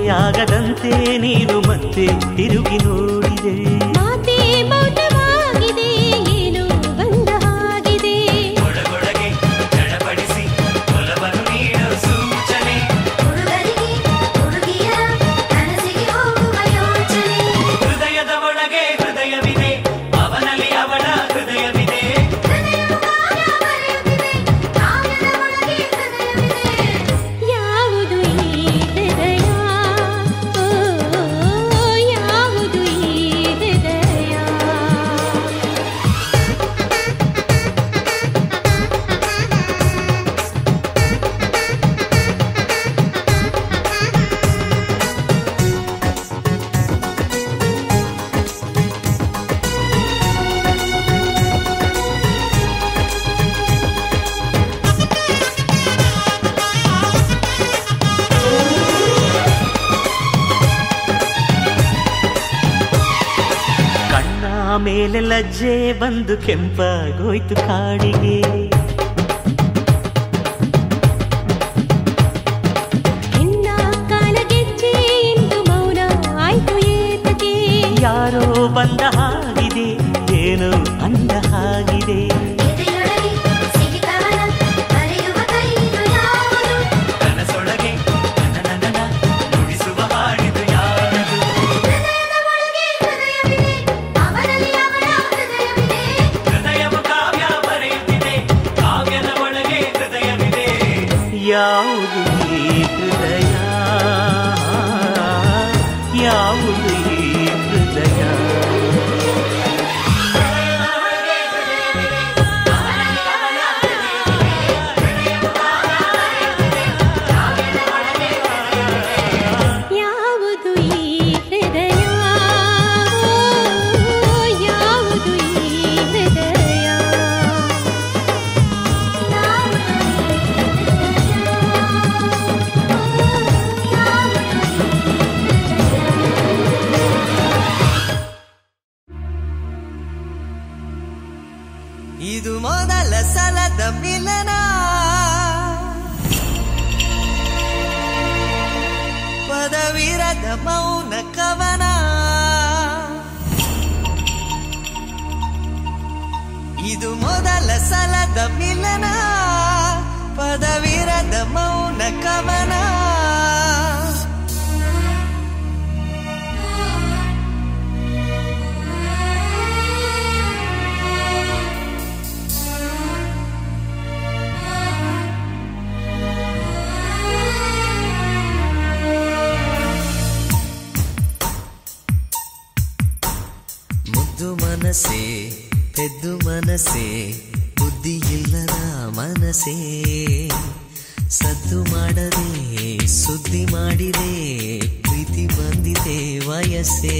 ಮರೆಯಾಗದಂತೆ ನೀನು ಮತ್ತೆ ತಿರುಗಿ ನೋಡಿದೆ ಮಾತೇ ಮೌನವಾಗಿದೆ ಏನು ಬಂದ ಹಾಗಿದೆ ಒಳಗೊಳಗೆ ಚಡಪಡಿಸಿ ಒಲವನ್ನು ನೀಡೋ ಸೂಚನೆ ಹುಡುಗರಿಗೆ ಹುಡುಗಿಯರ ಕನಸಿಗೆ ಹೋಗುವ ಯೋಚನೆ ಹೃದಯದ ಒಳಗೆ ಹೃದಯವಿದೆ ಅವನಲ್ಲಿ ಅವಳ ಹೃದಯವಿದೆ ಹೃದಯವು ಕಾವ್ಯ ಬರೆಯುತ್ತಿದೆ ಕಾವ್ಯದ ಒಳಗೆ ಹೃದಯವಿದೆ ಯಾವುದು ಈ ಹೃದಯ ಓ, ಯಾವುದು ಈ ಹೃದಯ ಕಣ್ಣ ಮೇಲೆ ಲಜ್ಜೆ ಬಂದು ಕೆಂಪಾಗೋಯ್ತು ಕಾಡಿಗೆ ಹೆಣ್ಣ ಕಾಲಗೆಜ್ಜೆ ಎಂದು ಮೌನ ಆಯ್ತು ಏತಕ್ಕೆ ಯಾರೋ ಬಂದ ಹಾಗಿದೆ ಏನೋ ಅಂದ ಹಾಗಿದೆ ಎದೆಯೊಳಗೆ ಸಿಗಿತವನ ಬರೆಯುವ ಕೈದು ಯಾವುದು ಕನಸೊಳಗೆ ನನ ನುಡಿಸುವ ಹಾಡಿದು ಯಾರದು ಹೃದಯದ ಒಳಗೆ ಹೃದಯವಿದೆ ಅವನಲ್ಲಿ ಅವಳ ಹೃದಯವಿದೆ ಹೃದಯವು ಕಾವ್ಯ ಬರೆಯುತ್ತಿದೆ ಕಾವ್ಯದ ಒಳಗೆ ಹೃದಯವಿದೆ ಯಾವುದು ಈ ಹೃದಯ ಯಾವುದು ಈ ಹೃದಯ ಯಾವುದು ಈ ಹೃದಯ ಓ, ಯಾವುದು ಈ ಹೃದಯ ಇದು ಮೊದಲ ಸಲದ ಮಿಲನ ಪದವಿರದ ಮೌನ ಕವನ ಇದು ಮೊದಲ ಸಲದ ಮಿಲನ ಪದವಿರದ ಮೌನ ಕವನ ಮುದ್ದು ಮನಸ್ಸೇ ಪೆದ್ದು ಮನಸ್ಸೇ ಬುದ್ಧಿ ಇಲ್ಲದ ಮನಸ್ಸೇ ಸದ್ದು ಮಾಡದೆ ಸುದ್ದಿ ಮಾಡಿದೆ ಪ್ರೀತಿ ಬಂದಿದೆ ವಯಸ್ಸೇ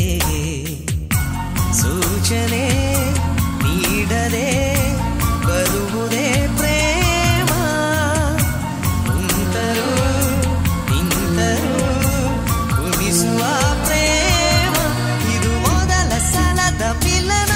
ಸೂಚನೆ ನೀಡದೆ ಬರುವುದೇ ಪ್ರೇಮ ಕುಂತರು ನಿಂತರು ಉಳಿಸುವ ಪ್ರೇಮ ಇದು ಮೊದಲ ಸಲದ ಮಿಲನ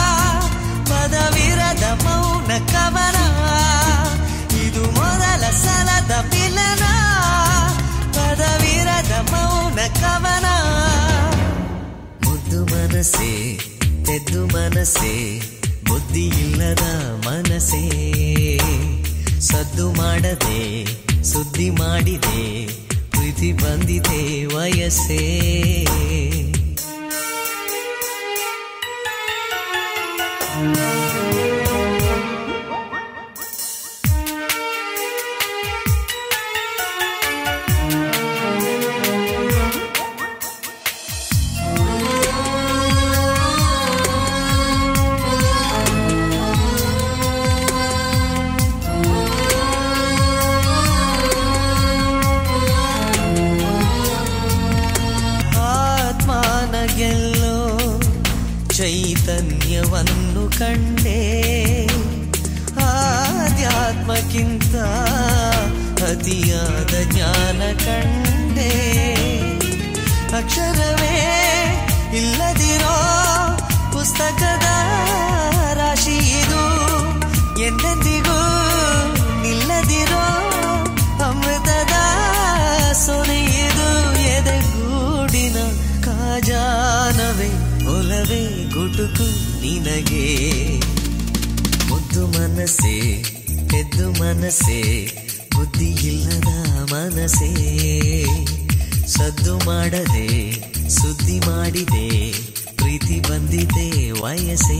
ಪದವಿರದ ಮೌನ ಕವನ ಇದು ಮೊದಲ ಸಲದ ಮಿಲನ ಪದವಿರದ ಮೌನ ಕವನ ಮುದ್ದು ಮನಸ್ಸೇ ತೆದ್ದು ಮನಸ್ಸೇ ಬುದ್ಧಿ ಇಲ್ಲದ ಮನಸ್ಸೇ ಸದ್ದು ಮಾಡದೆ ಸುದ್ದಿ ಮಾಡಿದೆ ಪ್ರೀತಿ ಬಂದಿದೆ ವಯಸ್ಸೇ ಆತ್ಮನ ಗೆಲ್ಲೋ ಚೈತನ್ಯವನ್ನು ಕಂಡೆ ಆಧ್ಯಾತ್ಮಕ್ಕಿಂತ ಅತಿಯಾದ ಜ್ಞಾನ ಕಂಡೆ ಅಕ್ಷರವೇ ಇಲ್ಲದಿರೋ ಪುಸ್ತಕದ ರಾಶಿ ಇದು ಎಂದೆಂದಿಗೂ ನಿಲ್ಲದಿರೋ ಅಮೃತದ ಸೊನೆಯಿದು ಎದೆ ಬದುಕು ನಿನಗೆ ಮುದ್ದು ಮನಸ್ಸೇ ಎದ್ದು ಮನಸ್ಸೇ ಬುದ್ಧಿ ಇಲ್ಲದ ಮನಸ್ಸೇ ಸದ್ದು ಮಾಡದೆ ಸುದ್ದಿ ಮಾಡಿದೆ ಪ್ರೀತಿ ಬಂದಿದೆ ವಯಸ್ಸೇ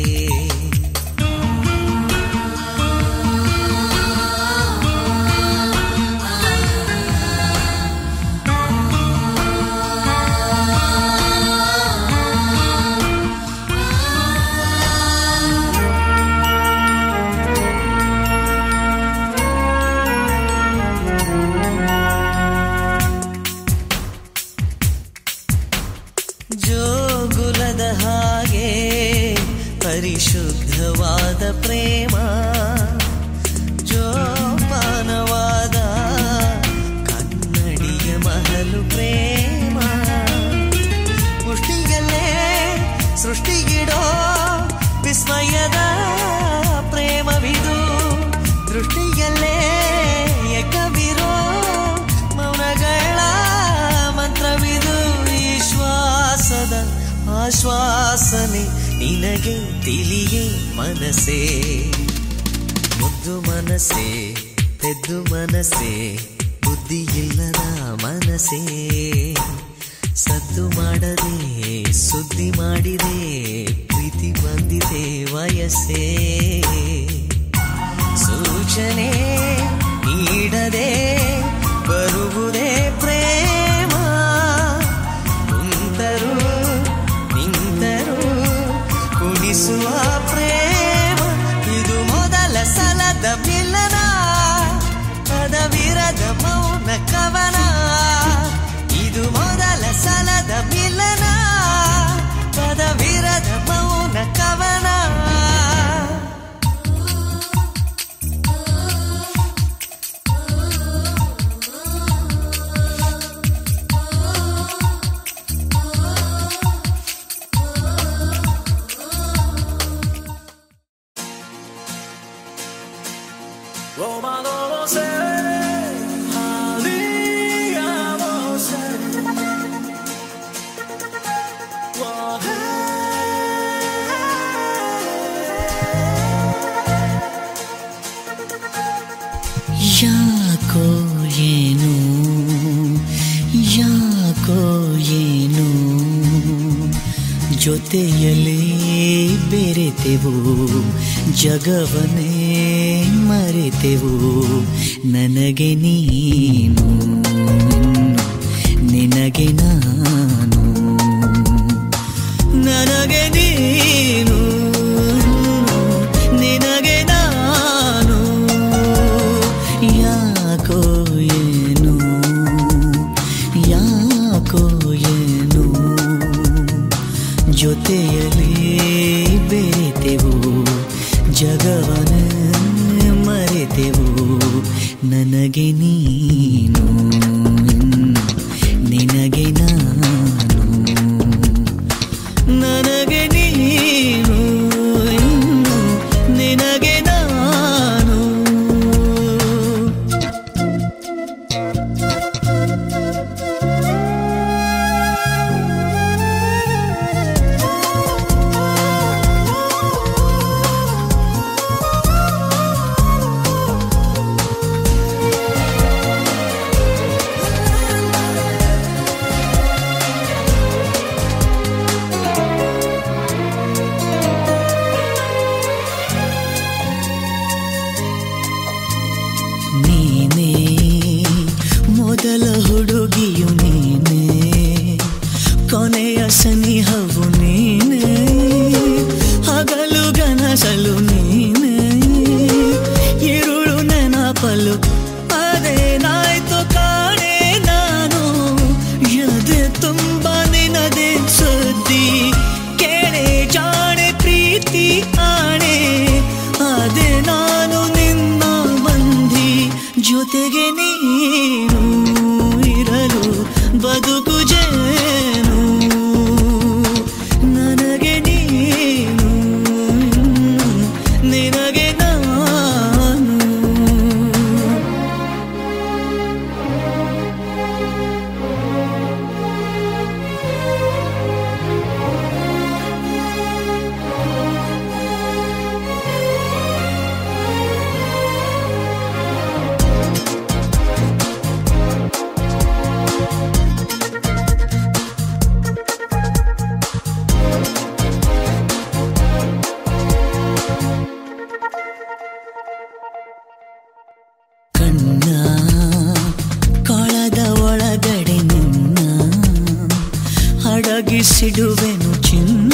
ಜೋಗುಲದ ಹಾಗೆ ಪರಿಶುದ್ಧವಾದ ಪ್ರೇಮ ಜೋಪಾನವಾದ ಕನ್ನಡಿಯ ಮಹಲು ಪ್ರೇಮ ಮುಷ್ಟಿಯಲ್ಲೇ ಸೃಷ್ಟಿಗಿಡೋ ವಿಸ್ಮಯದ ಪ್ರೇಮವಿದು ದೃಷ್ಟಿಯಲ್ಲೇ ಎಕವಿರೋ ಮೌನಗಳ ಮಂತ್ರವಿದು ಈ ಶ್ವಾಸದ ಆಶ್ವಾಸನೆ ನಿನಗೆ ತಿಳಿಯೇ ಮನಸ್ಸೇ ಮುದ್ದು ಮನಸ್ಸೇ ಪೆದ್ದು ಮನಸ್ಸೇ ಬುದ್ಧಿ ಇಲ್ಲದ ಮನಸ್ಸೇ ಸದ್ದು ಮಾಡದೆ ಸುದ್ದಿ ಮಾಡಿದೆ ಪ್ರೀತಿ ಬಂದಿದೆ ವಯಸ್ಸೇ ಸೂಚನೆ ನೀಡದೆ ಬರುವುದೇ ಪ್ರೇಮ ಕುಂತರು ನಿಂತರು ಕುಣಿಸುವ ಪ್ರೇಮ ಇದು ಮೊದಲ ಸಲದ ಮಿಲನ ಪದವಿರದ ಮೌನ ಕವನ ಇದು ಮೊದಲ ಸಲದ ಮಿಲನ ಪದವಿರದ ಮೌನ ಕವನ Roma no lo sé, haríamos ser. ಯಾಕೋ ಏನು ಯಾಕೋ ಏನು ಜೊತೆಯಲ್ಲೇ ಬೆರೆತೆವು ಜಗವನ್ನೇ ಮರೆತೆವು ನನಗೆ ನೀನು ನಿನಗೆ ನಾನು ನನಗೆ ನೀನು ನಿನಗೆ ನಾನು ಯಾಕೋ ಏನು ಯಾಕೋ ಏನು ಜೊತೆಯಲ್ಲಿ ಬೆರೆತೆವು ಜಗವನ ಮರೆತೆವು ನನಗೆ ನೀನು ನಿನಗೆ ನಾನು ನನಗೆ ನೀನು ನಿನಗೆ ನಾನು ನೀನೇ ಮೊದಲ ಹುಡುಗಿಯು ನೀನೇ ಕೊನೆಯ ಸನಿಹವು ನೀನೇ ಹಗಲು ಗನಸಲು ನೀನೇ ಇರುಳು ನೆನಪಲು ಅದೇನಾಯ್ತು ಕಾಣೆ ನಾನು ಎದೆ ತುಂಬ ನಿನದೆ ಸುದ್ದಿ ಕೇಳೆ ಜಾಣೆ ಪ್ರೀತಿ ಆಣೆ ಅದೇ ನಾನು ನಿನ್ನ ಬಂದಿ ಜೊತೆಗೆ ನೀನು ಇರಲು ಬದುಕು ಜೇನು ನನಗೆ ನೀನು ನಿನಗೆ ನಾನು ಅರಳಿಸಿಡುವೆನು ಚಿನ್ನ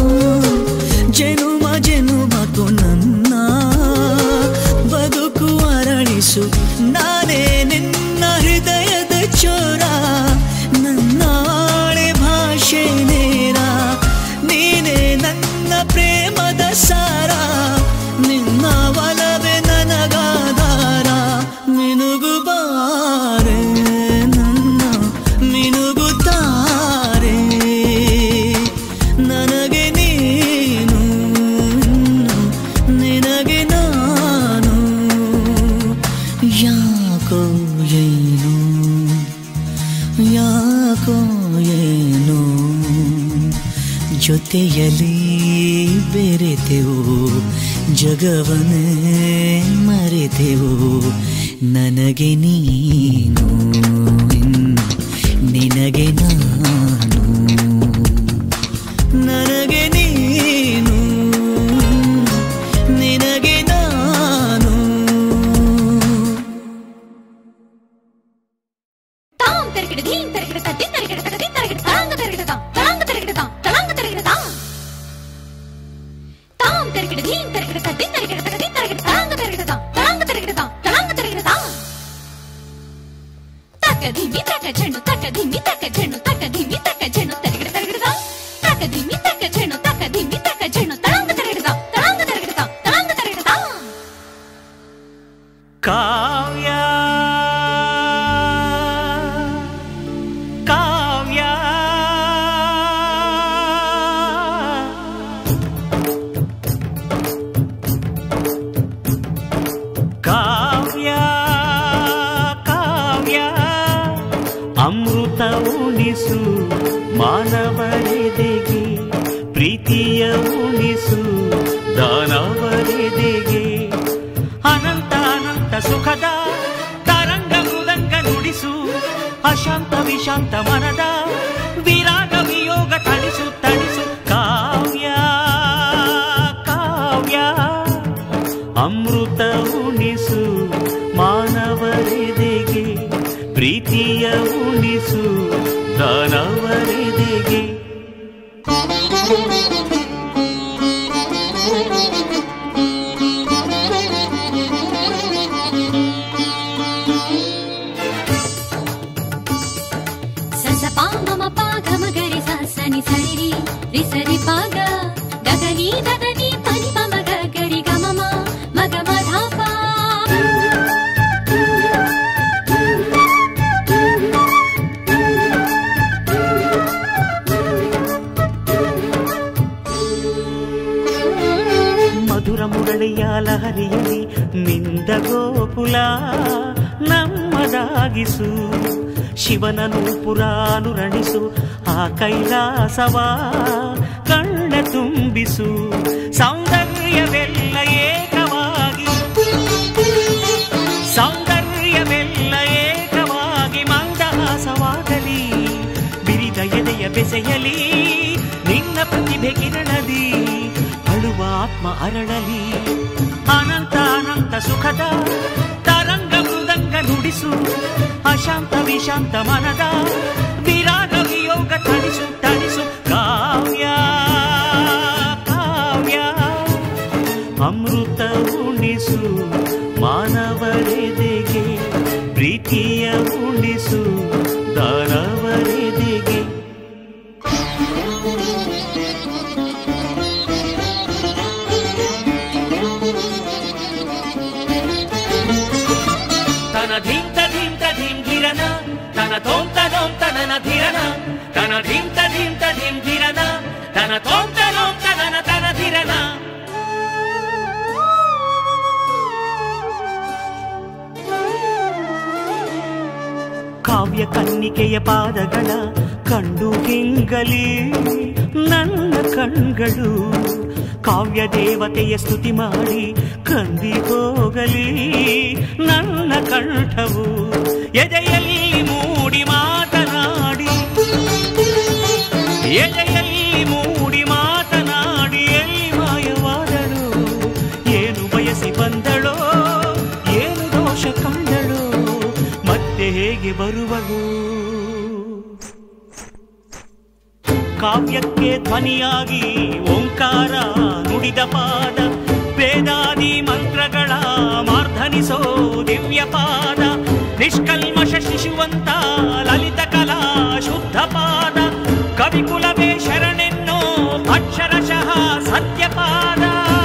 ಜನುಮ ಜನುಮಕು ನನ್ನ ಬದುಕು ಅರಳಿಸು ನಾನೇ ನಿನ್ನ ಹೃದಯದ ಚೋರ ನನ್ನ ಆಳೆ ಭಾಷೆ ನೇರ ನೀನೇ ನನ್ನ ಪ್ರೇಮದ ಸಾರ ನಿನ್ನ ಒಲವೇ ನನಗಾದಾರ ಮಿನುಗು ಬಾರೆ ನನ್ನ ಮಿನುಗುತ್ತಾರೆ ನನಗೆ ನೀನು ನಿನಗೆ ನಾನು ಯಾಕೋ ಏನು ಯಾಕೋ ಏನು ಜೊತೆಯಲ್ಲಿ ಬೆರೆತೆವು ಜಗವನ್ನೇ ಮರೆತೆವು ನನಗೆ ನೀನು ಇನ್ನು ನಿನಗೆ ನಾನು ನನಗೆ ನೀನು ನಿನಗೆ ನಾನು ತಾಂ ತೆರಗಿಡ ಧೀಂ ತೆರಗಿಡ ತದ್ದಿ ತೆರಗಿಡ ತಗದಿ ತೆರಗಿಡ ತಳಂಗ ತೆರಗಿಡ ತಾಂ ತಳಂಗ ತೆರಗಿಡ ತಾಂ ತಳಂಗ ತೆರಗಿಡ ತಾಂ ತಾಂ ತೆರಗಿಡ ಧೀಂ ತೆರಗಿಡ ತದ್ದಿ ತೆರಗಿಡ ತಗದಿ ತೆರಗಿಡ ತಳಂಗ ತೆರಗಿಡ ತಾಂ ತಳಂಗ ತೆರಗಿಡ ತಾಂ ತಳಂಗ ತೆರಗಿಡ ತಾಂ ತಕ್ಕ ಧಿಮಿ ತಕ್ಕ ಚೆಂಡು ತಕ್ಕ ಧಿಮಿ ತಕ್ಕ ಚೆಂಡು ತಕ್ಕ ಧಿಮಿ ತಕ್ಕ ಚೆಂಡು ತೆರಗಿಡ ತೆರಗಿಡ ತಾಂ ತಕ್ಕ ಧಿಮಿ ತಕ್ಕ ಚೆಂಡು ತಕ್ಕ ಧಿಮಿ ತಕ್ಕ ಚೆಂಡು ತಳಂಗ ತೆರಗಿಡ ತಾಂ ತಳಂಗ ತೆರಗಿಡ ತಾಂ ತಳಂಗ ತೆರಗಿಡ ತಾಂ ಕಾವ್ಯ ಕಾವ್ಯ ಕಾವ್ಯ ಕಾವ್ಯ ಅಮೃತ ಉಣಿಸು ಮಾನವರೆದೆಗೆ ಪ್ರೀತಿಯ ಉಣಿಸು ದಾನವರೆದೆಗೆ ಅನಂತ ಅನಂತ ಸುಖದ ತರಂಗ ಮೃದಂಗ ನುಡಿಸು ಅಶಾಂತ ವಿಶಾಂತ ಮನದ ವಿರಾಗ ವಿಯೋಗ ತಣಿಸು ತಣಿಸು ಕಾವ್ಯ ಕಾವ್ಯ ಅಮೃತ ಉಣಿಸು ಮಾನವರೆದೆಗೆ ಪ್ರೀತಿಯ ಉಣಿಸು ದಾನವರೆದೆಗೆ ಸಸ ಪಾ ಮಮ ಪಾ ಘಮ ಗರಿ ಸ ಸನಿ ಸರಿ ರಿ ರಿ ಸರಿ ಪಾ ಗ ಗಗನಿ ದದನಿ ಪನಿ ಪಮ ಗ ಗರಿ ಗ ಮಮ ಮಗ ಮಧ ಪಾ ಮಧುರ ಮುರಳಿಯ ಲಹರಿಯಲಿ ಮಿಂದ ಗೋಕುಲ ನಮ್ಮದಾಗಿಸು ಶಿವನನು ಪುರಾನುರಣಿಸು ಆ ಕೈಲಾಸವ ಕಣ್ಣ ತುಂಬಿಸು ಸೌಂದರ್ಯವೆಲ್ಲ ಏಕವಾಗಿ ಸೌಂದರ್ಯವೆಲ್ಲ ಏಕವಾಗಿ ಮಂದಹಾಸವಾಗಲಿ ಬಿರಿದ ಎದೆಯ ಬೆಸೆಯಲಿ ನಿನ್ನ ಪ್ರತಿಭೆ ಕಿರಣದಿ ಅಳುವ ಆತ್ಮ ಅರಳಲಿ ಅನಂತ ಅನಂತ ಸುಖದ ತರಂಗ ಮೃದಂಗ ನುಡಿಸು ಅಶಾಂತ ವಿಶಾಂತ ಮನದ ವಿರಾಗ ವಿಯೋಗ ತಣಿಸು ತಣಿಸು ಕಾವ್ಯ ಕಾವ್ಯ ಅಮೃತ ಉಣಿಸು ಮಾನವರೆದೆಗೆ ಪ್ರೀತಿಯ ಉಣಿಸು ದಾನವರೆದೆಗೆ ತನ ಧಿಂತ ಧಿಂತ ಧಿಂ ಧಿರನ ತನ ತೋಂತ ನೋಂತ ನನ ಧಿರನ ತನ ಧಿಂತ ಧಿಂತ ಧಿಂ ಧಿರನ ತನ ತೋಂತ ನೋಂತ ನನ ತನ ಧಿರನ ಕಾವ್ಯ ಕನ್ನಿಕೆಯ ಪಾದಗಳ ಕಂಡು ಗಿಂಗಲಿ ನನ್ನ ಕಣ್ಗಳು ಕಾವ್ಯ ದೇವತೆಯ ಸ್ತುತಿ ಮಾಡಿ ಕಂದಿ ಹೋಗಲಿ ನನ್ನ ಕಂಠವು ಎದೆಯಲ್ಲಿ ಮೂಡಿ ಮಾತನಾಡಿ ಎದೆಯಲ್ಲಿ ಮೂಡಿ ಮಾತನಾಡಿ ಎಲ್ಲಿ ಮಾಯವಾದಳು ಏನು ಬಯಸಿ ಬಂದಳೋ ಏನು ದೋಷ ಕಂಡಳೋ ಮತ್ತೆ ಹೇಗೆ ಬರುವಳು ಕಾವ್ಯಕ್ಕೆ ಧ್ವನಿಯಾಗಿ ಓಂಕಾರ ನುಡಿದ ಪಾದ ವೇದಾದಿ ಮಂತ್ರಗಳ ಮಾರ್ಧನಿಸೋ ದಿವ್ಯ ಪಾದ ನಿಷ್ಕಲ್ಮಶ ಶಿಶುವಂತ ಲಲಿತ ಕಲಾ ಶುದ್ಧ ಪಾದ ಕವಿಕುಲವೇ ಶರಣೆನ್ನೋ ಅಕ್ಷರಶಃ ಸತ್ಯಪಾದ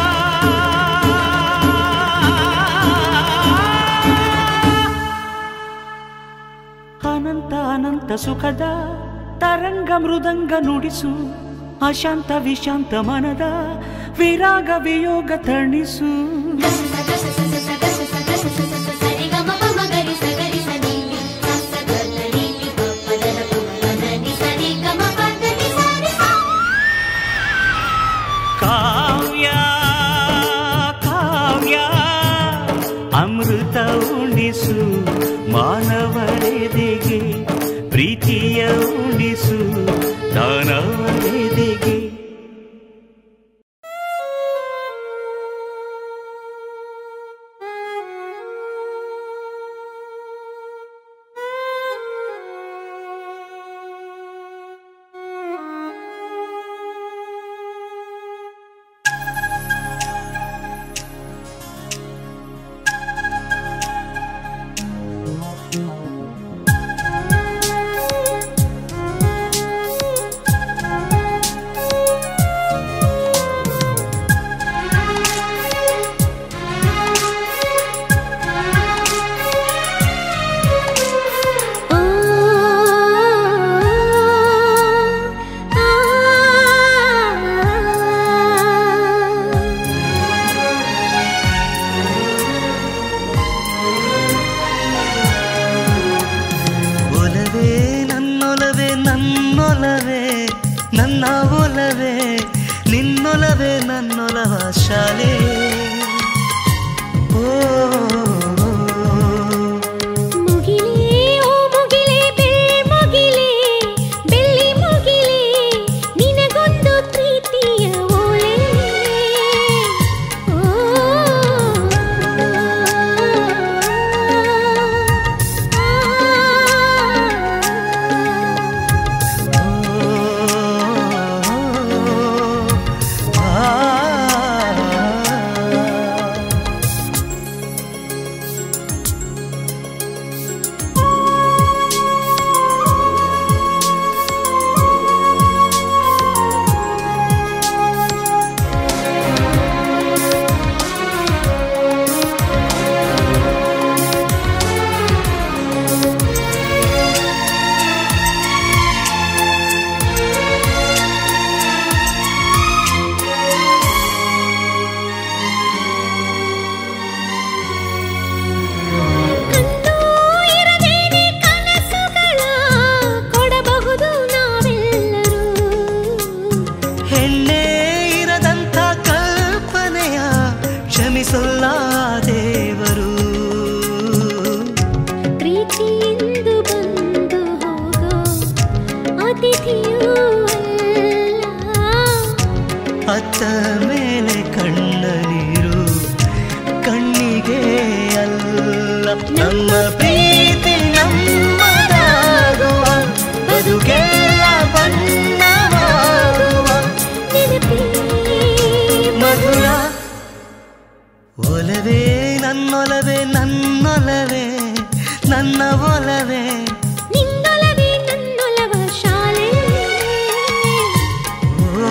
ಅನಂತ ಅನಂತ ಸುಖದ ತರಂಗ ಮೃದಂಗ ನುಡಿಸು ಅಶಾಂತ ವಿಶಾಂತ ಮನದ ವಿರಾಗ ವಿಯೋಗ ತಣಿಸು ಕಾವ್ಯ ಕಾವ್ಯ ಅಮೃತ ಉಣಿಸು ಮಾನವರೆದೆಗೆ ಪ್ರೀತಿಯ ಉಣಿಸು ದಾನವರೆದೆಗೆ ಒಲವೇ ನನ್ನೊಲವೇ ನನ್ನೊಲವೇ ನನ್ನ ಒಲವೇ ನಿನ್ನೊಲವೇ ನನ್ನೊಲವ ಶಾಲೆ ಓ ಮುಗಿಲೇ ಓ ಮುಗಿಲೇ ಬೆಳ್ಮುಗಿಲೇ ಬೆಳ್ಳಿ ಮುಗಿಲೇ ನಿನಗೊಂದು ಪ್ರೀತಿಯ ಓಲೆ ಓ ಆ ಕಂಡು ಇರದೇನೆ ಕನಸುಗಳ ಕೊಡಬಹುದು ನಾವೆಲ್ಲರೂ ಹೆಣ್ಣೆ ಇರದಂಥ ಕಲ್ಪನೆಯ ಕ್ಷಮಿಸಲ್ಲ ದೇವರು ಪ್ರೀತಿಯಿಂದ ಬಂದು ಹೋಗೋ ಅತಿಥಿಯೂ ಅಲ್ಲ ಅತ್ತ ಮೇಲೆ ಕಣ್ಣ ನೀರು ಕಣ್ಣಿಗೆ ಅಲ್ಲ ನಮ್ಮ ಪ್ರೀತಿ ನಮ್ಮದಾಗುವ ಬದುಕೆಲ್ಲ ಬಣ್ಣವಾಗುವ ನೆನಪೇ ಮಧುರ ಒಲವೇ ನನ್ನೊಲವೇ ನನ್ನೊಲವೇ ನನ್ನ ಒಲವೇ ನಿನ್ನೊಲವೇ ನನ್ನೊಲವ ಶಾಲೆ ಓ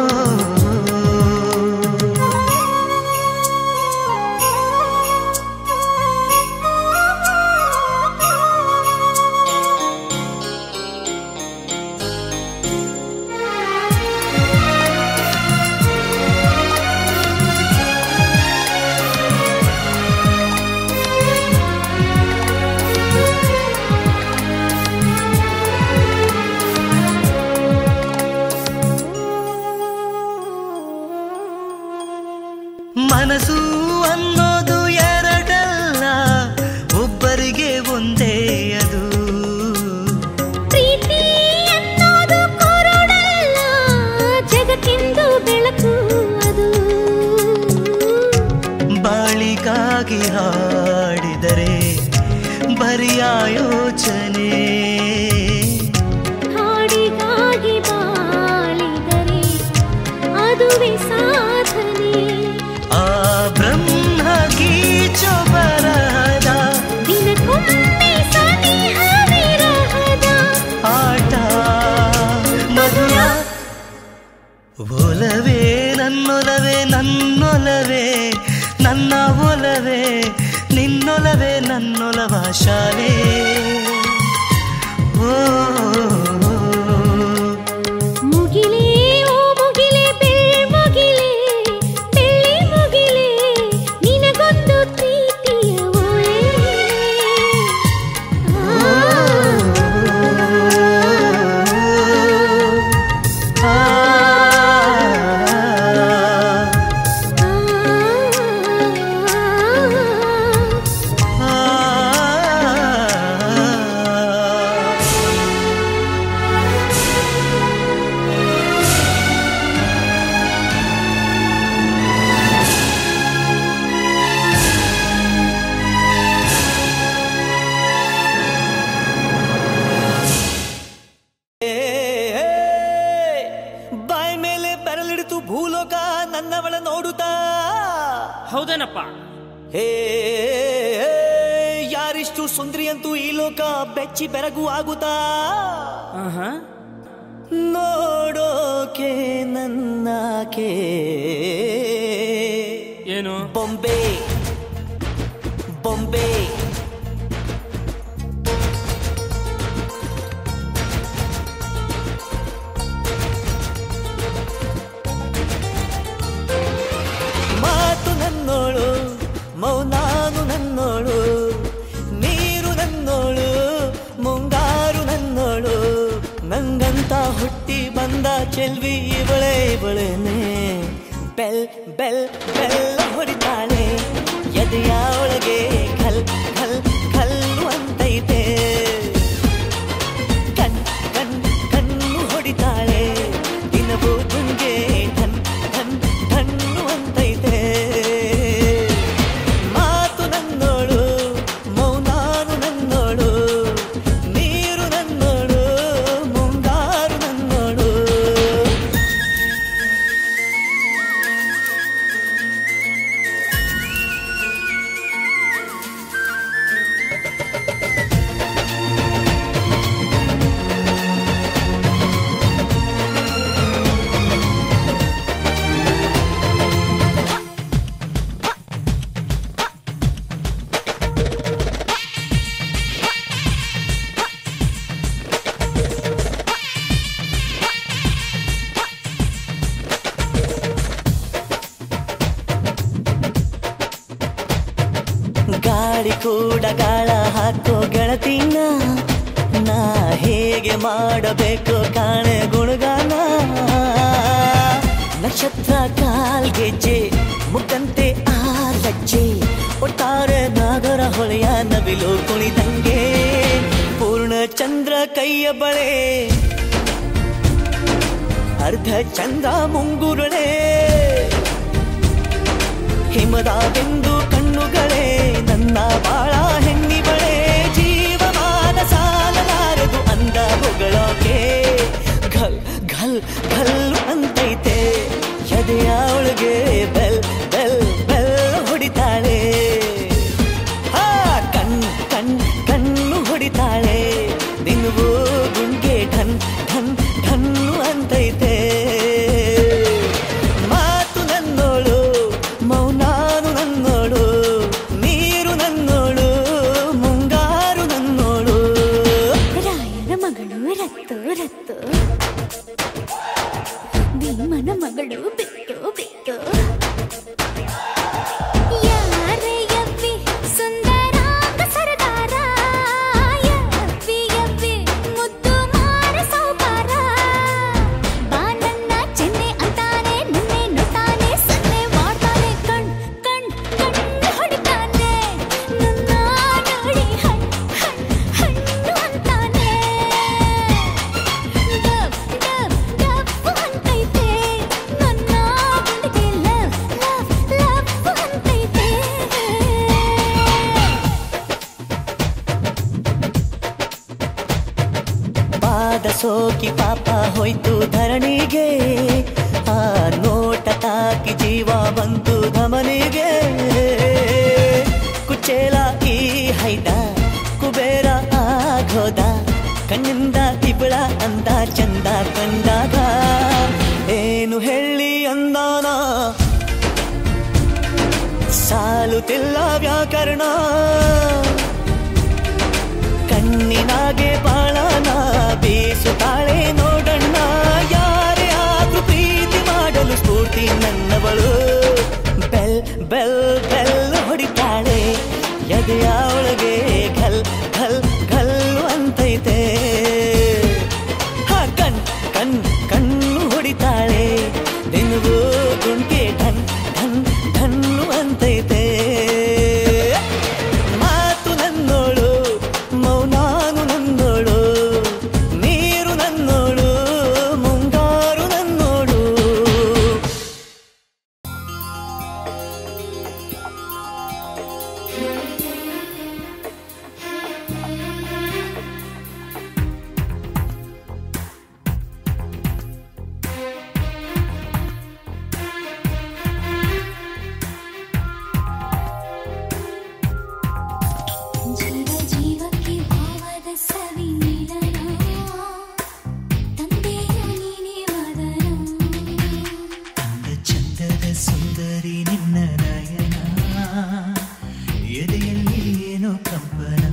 ಮನಸ್ಸು ಅನ್ನೋದು ಎರಡಲ್ಲ ಒಬ್ಬರಿಗೆ ಒಂದೇ ಅದು ಪ್ರೀತಿ ಅನ್ನೋದು ಕುರುಡಲ್ಲ ಜಗಕ್ಕೆಂದು ಬೆಳಕು ಅದು ಬಾಳಿಗಾಗಿ ಹಾಡಿದರೆ ಬರಿಯ ಯೋಚನೆ ಹಾಡಿಗಾಗಿ ಬಾಳಿದರೆ ನನ್ನೊಲವ ಶಾಲೆ ಓ ಮುಗಿಲೇ ಓ ಮುಗಿಲೇ ಬೆಳ್ಮುಗಿಲೇ ಬೆಳ್ಳಿ ಮುಗಿಲೇ ನಿನಗೊಂದು ಪ್ರೀತಿಯ ಓಲೆ ಆ, ಆ, ಆ. ಬಾಯ್ ಮೇಲೆ ಬೆರಳಿಡಿತು ಭೂಲೋಕ ನನ್ನವಳ ನೋಡುತ್ತಾ ಹೌದೇನಪ್ಪ ಹೇ ಯಾರಿಷ್ಟು ಸುಂದ್ರಿಯಂತೂ ಈ ಲೋಕ ಬೆಚ್ಚಿ ಬೆರಗು ಆಗುತ್ತಾ ಆಹಾ ನೋಡೋಕೆ ನನ್ನಾಕೆ ಏನು ಬೊಂಬೆ ಬೊಂಬೆ ಮಾತು ನನ್ನೋಳು ಮೌನಾನು ನನ್ನೋಳು ನೀರು ನನ್ನೋಳು ಮುಂಗಾರು ನನ್ನೋಳು ನಂಗಂತ ಹುಟ್ಟಿ ಬಂದ ಚೆಲ್ವಿ ಇವಳೆ ಇವಳೇನೆ ಬೆಲ್ ಬೆಲ್ ಬೆಲ್ಲ ಹೊಡಿತಾಳೆ ಎದೆಯ ಒಳಗೆ ಖಲ್ ಖಲ್ ಖಲ್ಲು ಅಂತೈತೆ ಕಣ್ ಕಣ್ ಕಣ್ಣು ಹೊಡಿತಾಳೆ ದಿನವೂ ಗುಂಗೆ ಧನ್ ಧನ್ ಧಣ್ಣು ಅಂತೈತೆ ಮಾತು ನನ್ನೋಳು ಮೌನಾನು ನನ್ನೋಳು ನೀರು ನನ್ನೋಳು ಮುಂಗಾರು ನನ್ನೋಳು ಗಾಳಿ ಕೂಡ ಗಾಳ ಹಾಕೋ ಗೆಳತಿನ ನಾ ಹೇಗೆ ಮಾಡಬೇಕು ಕಾಣೆ ಗುಣಗಾನ ನಕ್ಷತ್ರ ಕಾಲ್ಗೆಜ್ಜೆ ಮುಖಂತೆ ಆ ಲಜ್ಜೆ ಒಟ್ಟಾರೆ ನಾಗರ ಹೊಳೆಯ ನವಿಲು ಕುಣಿದಂಗೆ ಪೂರ್ಣ ಚಂದ್ರ ಕೈಯ ಬಳೆ ಅರ್ಧ ಚಂದ್ರ ಮುಂಗುರುಳೆ ಹಿಮದ ಬೆಂದು ಕಣ್ಣುಗಳೇ ನನ್ನ ಬಾಳ ಹೆಣ್ಣಿಬಳೆ ಜೀವಮಾನ ಸಾಲಲಾರದು ಅಂದ ಹೊಗಳೋಕೆ ಘಲ್ ಘಲ್ ಘಲ್ ಅಂತೈತೆ ಎದೆಯ ಒಳಗೆ ಬೆಲ್ ಬೆಲ್ ಬೆಲ್ ಹೊಡಿತಾಳೆ ಹಾ ಕಣ್ ಕಣ್ ಕಣ್ಣು ಹೊಡಿತಾಳೆ ದಿನವೂ ಗುಂಗೆ ಢನ್ ಢನ್ ಢನ್ನು ಅಂತೈತೆ ಮಾತು ನನ್ನೋಳು ಮೌನಾನು ನನ್ನೋಳು ನೀರು ನನ್ನೋಳು ಮುಂಗಾರು ನನ್ನೋಳು ರಾಯನ ಮಗಳು ರತ್ತು ರತ್ತು ಭೀಮನ ಮಗಳು ಬಿತ್ತು ಬಿತ್ತು ಯಾರೇ ಯವ್ವಿ ಸುಂದರಾಂಗ ಸರದಾರ ಯವ್ವಿ ಯವ್ವಿ ಮುದ್ದು ಮಾರ ಸೌಕಾರ ಬಾನನ್ನ ಚೆನ್ನೆ ಅಂತಾನೆ ನಿನ್ನೆ ನೋಡ್ತಾನೆ ಸನ್ನೆ ಮಾಡ್ತಾನೆ ಕಣ್ ಕಣ್ ಕಣ್ಣು ಹೊಡಿತಾನೆ ನನ್ನ ನೋಡಿ ಹಣ್ ಹಣ್ ಹಣ್ಣು ಅಂತಾನೆ ಡಬ್ ಡಬ್ ಡಬ್ಬು ಅಂತೈತೆ ನನ್ನ ಗುಂಡಿಗೆ ಲವ್ ಲವ್ ಲವ್ ಅಂತೈತೆ ಪಾದ ಸೋಕಿ ಪಾಪ ಹೋಯ್ತು ಧರಣಿಗೆ ಆ ನೋಟ ತಾಕಿ ಜೀವ ಬಂತು ಧಮನಿಗೆ ಕುಚೇಲ ಈ ಹೈದ ಕುಬೇರ ಆಗೋದ ಕಣ್ಣಿಂದ ತಿಬಳ ಅಂದ ಚಂದ ಕಂಡಾಗ ಏನು ಹೇಳಿ ಅಂದಾನ ಸಾಲುತ್ತಿಲ್ಲ ವ್ಯಾಕರಣ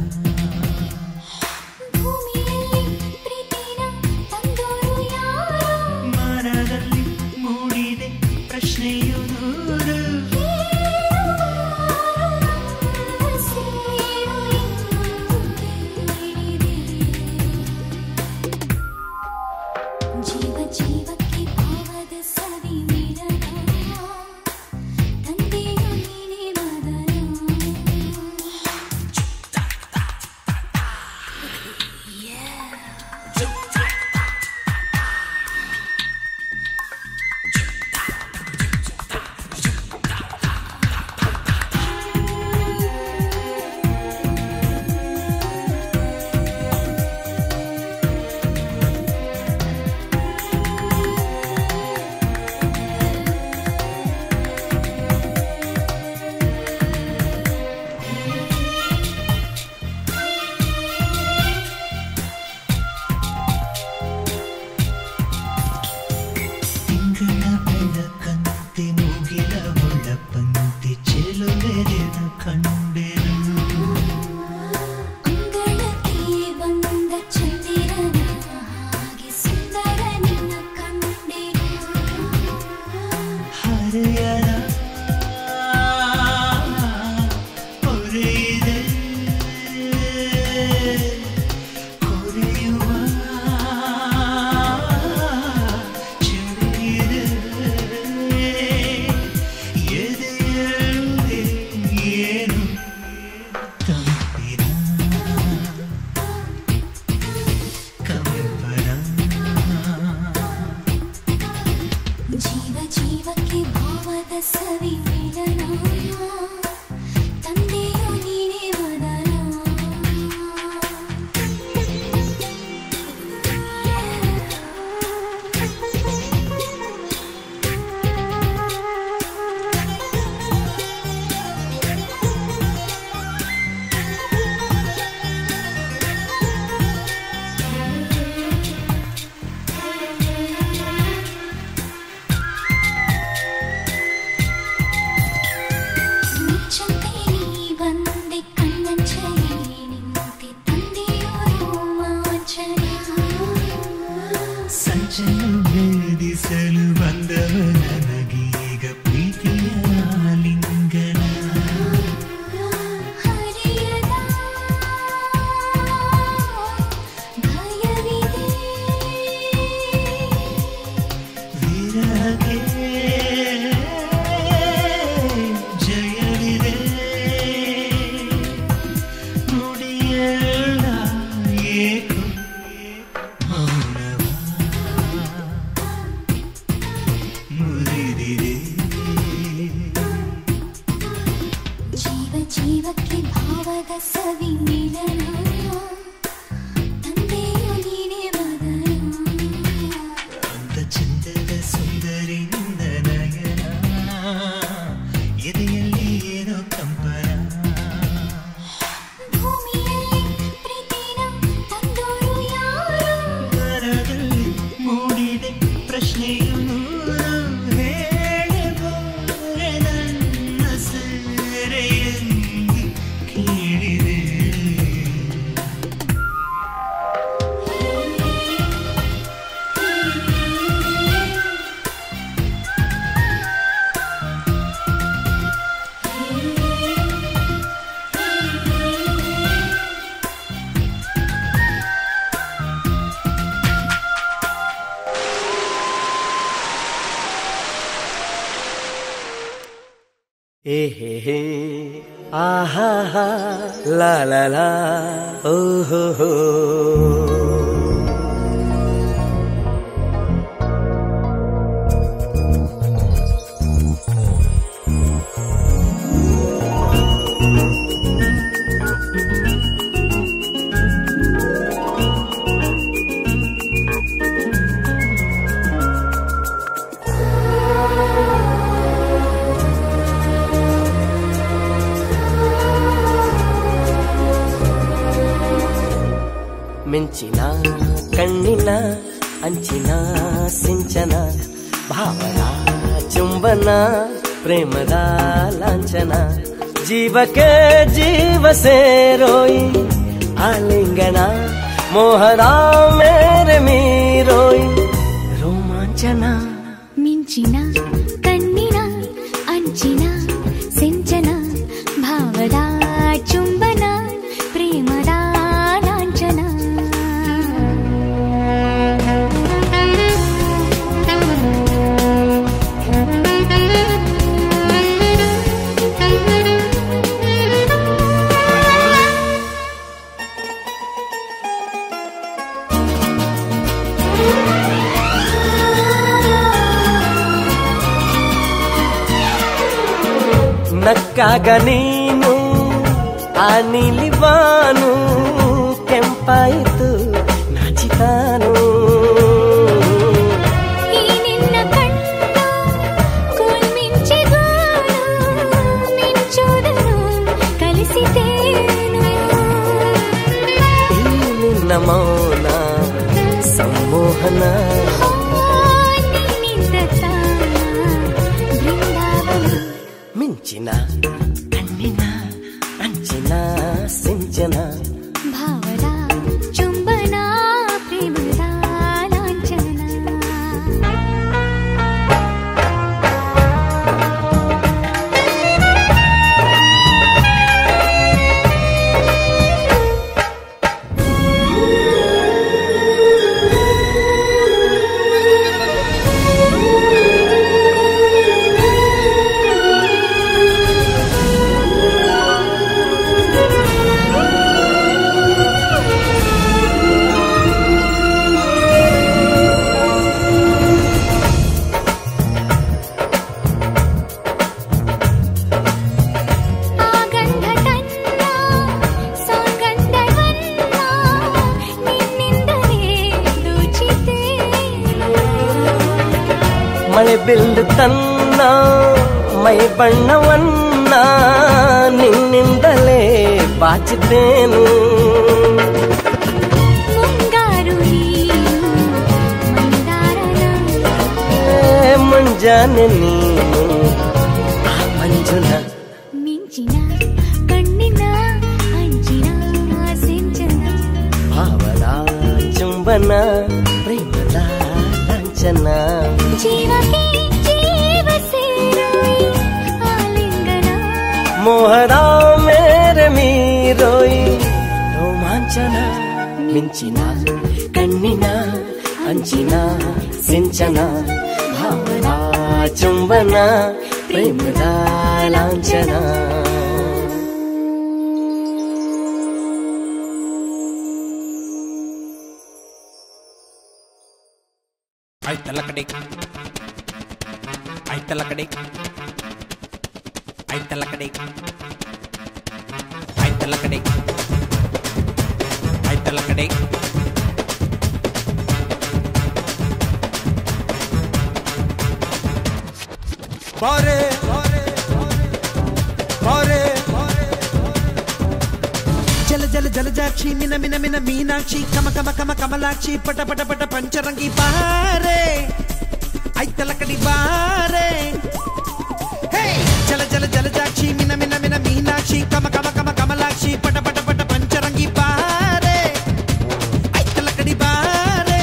ಭೂಮಿಯಲ್ಲಿ ಪ್ರೀತಿನ ತಂದೋರು ಯಾರು ಮನದಲ್ಲಿ ಮೂಡಿದೆ ಪ್ರಶ್ನೆಯು ನೂರು ಸೇರು ಎಂದು ಕೇಳಿದೆ ಜೀವ ಜೀವಕ್ಕೆ ಭಾವದ ಸವಿ ಮಿಲನ ತಂದೆಯು ನೀನೇ ಮದನ ತಿಂಗಳ ಬೆಳಕಂತೆ ಮುಗಿಲ ಒಳಪಂತೆ ಚೆಲುವೆರೆನು ಕಂಡೆನು ಅಂಗಳಕ್ಕೆ ಬಂದ ಚಂದಿರನ ಹಾಗೆ ಸುಂದರ ನಿನ್ನ ಕಂಡೆನು ಹರೆಯರ ಹೊರೆಯಿದೆ ಕೊರೆಯುವ ಚಳಿಯಿದೆ ಎದೆಯಲ್ಲಿ ಏನು ತಂಪಿನ ಕಂಪನ ಜೀವ ಜೀವಕ್ಕೆ ಭಾವದ ಸವಿ ಮಿಲನ ತಂದೆಯು ನೀನೇ ಮದನ ಮುಚ್ಚಂತೆ ನೀ ಬಂದೆ ಕಣ್ಣಂಚಲಿ ನಿಂತೆ ತಂದೆಯು ರೋಮಾಂಚನ ಸಂಚನು ಭೇದಿಸಲು ಬಂದವ ನನಗೀಗ ಪ್ರೀತಿಯ ಲಿಂಗನ ಹರಿಯದ ಭಯವಿದೆ ವಿರಹಕ್ಕೆ ಜಯವಿದೆ ನುಡಿಯಲ್ಲ ಏಕೋ ಮೌನವ ಮುರಿದಿದೆ ಜೀವ ಜೀವಕ್ಕೆ ಭಾವದ ಸವಿ ಮಿಲನ ತಂದೆಯು ನೀನೇ ಮದನ ಅಂತ ಚಂದದ ಸುಂದರಿ ನಿನ್ನ ನಯನ ಎದೆಯಲ್ಲಿ ಏನೋ ಕಂಪನ ಭೂಮಿಯಲ್ಲಿ ಪ್ರೀತಿನ ತಂದೋರು ಯಾರು ಮರದಲ್ಲಿ ಮೂಡಿದೆ ಪ್ರಶ್ನೆಯು ನೂರು ಹೇಳಬೋರೆ ನನ್ನ ಸೆರೆಯಲ್ಲಿ ಕೇಳಿದೆ ಏ ಹೇ ಹೇ ಆಹಾ ಹಾ ಲಾ ಲಾ ಲಾ ಓ ಹೋ ಹೋ ಮಿಂಚಿನ ಕಣ್ಣಿನ ಅಂಚಿನ ಸಿಂಚನ ಭಾವನ ಚುಂಬನ ಪ್ರೇಮದ ಲಾಂಛನ ಜೀವಕ್ಕೆ ಜೀವ ಸೇರೋಯಿ మోహరా మేరే మీరోయి రోమాంచన మించిన కన్నిన అంచిన సెంచన భావదా చుంబన ప్రేమదా లాంఛన ನಕ್ಕಾಗ ನೀನು ಆ ನೀಲಿವಾನು ಕೆಂಪಾಯಿತು ನಾಚಿತಾನು ఈ నిన్న కన్ను కుల్మించెగాను మించుదను కలిసితేను ఈ నిన్న మౌన సమ్మోహన మించిన అన్నిన అంచిన సించన భావరా చుంబన ప్రేమదా లాంఛన ಆಗಂಧಟನ್ನ ಸಾಗಂಧವನ್ನ ನಿನ್ನಿಂದಲೇ ದೋಚಿತೇನು ಮಳೆ ಬಿಲ್ಲು ತನ್ನ ಮೈ ಬಣ್ಣವನ್ನ ನಿನ್ನಿಂದಲೇ ಬಾಚಿದ್ದೇನು ಮುಂಗಾರು ನೀನು ಮಂದಾರನ ಏ ಮುಂಜಾನೆ ನೀನು ಆ ಮಂಜುನ ಮಿಂಚಿನ ಕಣ್ಣಿನ ಅಂಚಿನ ಸಿಂಚನ ಭಾವದ ಚುಂಬನ ಪ್ರೇಮದ ಲಾಂಛನ ಜೀವಕ್ಕೆ ಜೀವ ಸೇರೋಯ್ ಆಲಿಂಗನ ಮೋಹರ ಮೇರೆ ಮೀರೋಯಿ ರೋಮಾಂಚನ ಮಿಂಚಿನ ಕಣ್ಣಿನ ಅಂಚಿನ ಸಿಂಚನ ಭಾವದ ಚುಂಬನ ಪ್ರೇಮದ ಲಾಂಛನ ಐ ತಲಕಡೆ ಐ ತಲಕಡೆ ಐ ತಲಕಡೆ ಐ ತಲಕಡೆ ಐ ತಲಕಡೆ ಬಾರೆ ಬಾರೆ ಜಲ ಜಲ ಜಲಜಾಕ್ಷಿ ಮಿನ ಮಿನ ಮಿನ ಮೀನಾಕ್ಷಿ ಕಮ ಕಮ ಕಮ ಕಮಲಾಕ್ಷಿ ಪಟ ಪಟ ಪಟ ಪಂಚರಂಗಿ ಬಾರೆ ಐತಲ ಕಡಿ ಬಾರೆ ಹೇ ಜಲ ಜಲ ಜಲಜಾಕ್ಷಿ ಮಿನ ಮಿನ ಮಿನ ಮೀನಾಕ್ಷಿ ಕಮ ಕಮ ಕಮ ಕಮಲಾಕ್ಷಿ ಪಟ ಪಟ ಪಟ ಪಂಚರಂಗಿ ಬಾರೆ ಐತಲ ಕಡಿ ಬಾರೆ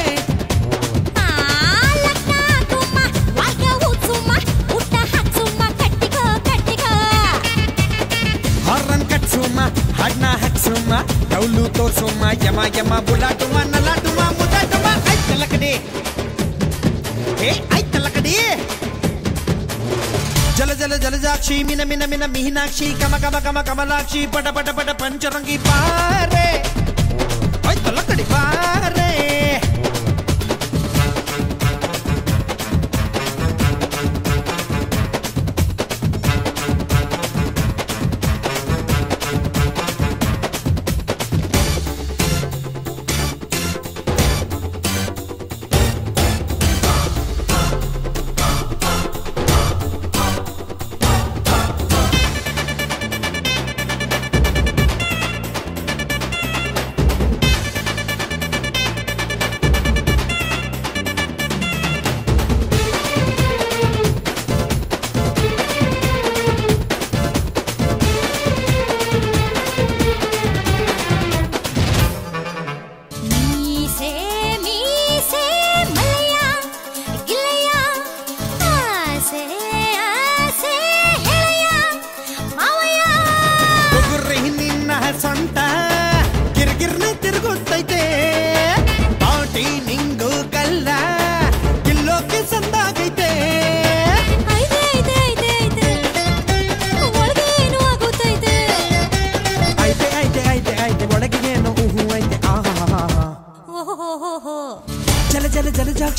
ಹಾರನ್ ಕಟ್ಸುಮ ಹಾಡ್ನ ಹಕ್ಸುಮ ಡೌಲು ತೋರ್ಸುಮ ಯಮ ಯಮ ಬುಲಾಟುಮ ನಲಾಟುಮ ಮುದಾಟುಮ ಐತಲ ಕಡಿ ಹೇ ಐತಲ ಕಡಿ ಜಲ ಜಲ ಜಲಜಾಕ್ಷಿ ಮಿನ ಮಿನ ಮಿನ ಮೀನಾಕ್ಷಿ ಕಮ ಕಮ ಕಮ ಕಮಲಾಕ್ಷಿ ಪಟ ಪಟ ಪಟ ಪಂಚರಂಗಿ ಬಾರೆ ಐತಲ ಕಡಿ ಬಾರೆ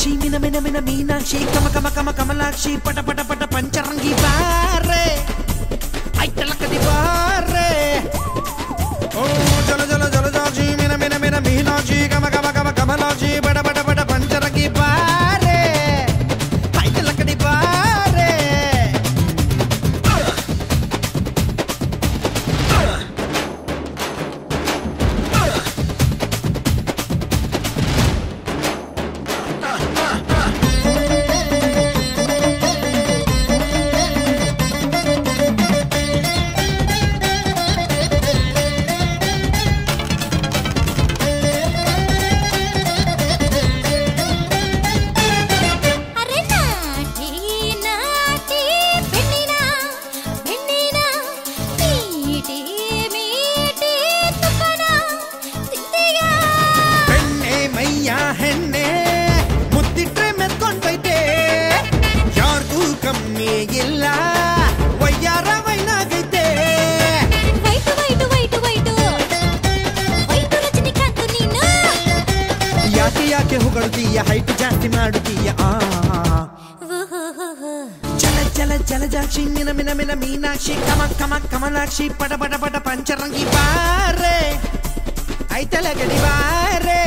ಜಾಕ್ಷಿ ಮಿನ ಮಿನ ಮಿನ ಮೀನಾಕ್ಷಿ ಕಮ ಕಮ ಕಮ ಕಮಲಾಕ್ಷಿ ಪಟ ಪಟ ಪಟ ಪಂಚರಂಗಿ ಬಾರೆ ಐತಲ ಕದಿ ಬಾರೆ ಓ ಜಲ ಜಲ ಜಲ ಜಾಕ್ಷಿ ಮಿನ ಮಿನ ಮಿನ ಮೀನಾಕ್ಷಿ ಕಮ ಕಮ ಕಮ ಕಮಲಾಕ್ಷಿ ಪಟ ಪಟ ಪಟ ಪಂಚರಂಗಿ ಬಾರೆ ಐತಲ ಕದಿ ಬಾರೆ ಅರೆ ನಾಟಿ ನಾಟಿ ಬೆಣ್ಣಿನ ಬೆಣ್ಣಿನ ಮೀಟಿ ಮೀಟಿ ತುಪ್ಪನ ತಿಂದಿಗ ಬೆಣ್ಣೆ ಮೈಯ ಹೆಣ್ಣೆ ಮುತ್ತಿಟ್ರೆ ಮೆತ್ಕೊಂಡೈತೆ ಯಾರ್ಗೂ ಕಮ್ಮಿ ಇಲ್ಲ ವಯ್ಯಾರ ವೈನಾಗೈತೆ wait wait wait wait wait Rajinikanth ನೀನು ಯಾಕೆ ಯಾಕೆ ಹೊಗಳುತ್ತೀಯ ಹೈಟ್ ಜಾಸ್ತಿ ಮಾಡುತ್ತೀಯ ಆ ಜಲ ಜಲ ಜಲ ಜಾಕ್ಷಿ ಮಿನ ಮಿನ ಮಿನ ಮೀನಾಕ್ಷಿ ಕಮ ಕಮ ಕಮಲಾಕ್ಷಿ ಪಟ ಪಟ ಪಟ ಪಂಚರಂಗಿ ಬಾರೆ ಐತಲ ಗಡಿ ಬಾರೆ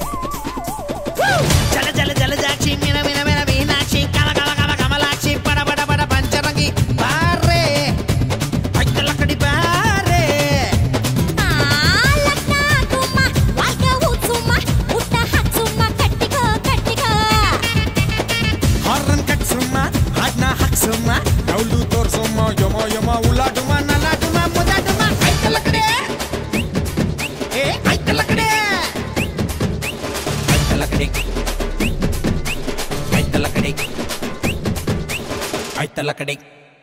ಜಲ ಜಲ ಜಲ ಜಾಕ್ಷಿ ಮಿನ ಮಿನ ಮಿನ ಮೀನಾಕ್ಷಿ ಕಮ ಕಮ ಕಮ ಕಮಲಾಕ್ಷಿ ಪಟ ಪಟ ಪಟ ಪಂಚರಂಗಿ ಬಾರೆ ಐತಲ ಕಡಿ ಬಾರೆ ಆ ಲಗ್ನ ಗುಮ್ಮ ವಾಲ್ಗ ಊದ್ಸುಮ್ಮ ಊಟ ಹಾಕ್ಸುಮ್ಮ ಕಟ್ಟಿಗೋ ಕಟ್ಟಿಗೋ ಹಾರ್ನ್ ಕಟ್ಸುಮ್ಮ ಹಾಡ್ನ ಹಾಕ್ಸುಮ್ಮ ಡೌಲು ತೋರ್ಸುಮ್ಮ ಯಮ ಯಮ ಉಲಾಡುಮ ನಲಾಡುಮ ಮುದಾಡುಮ ಐತಲ ಕಡೆ ಏ ಐತಲ ಕಡೆ ಐತಲ ಕಡೆ ಐತಲ ಕಡೆ ಐತಲ ಕಡೆ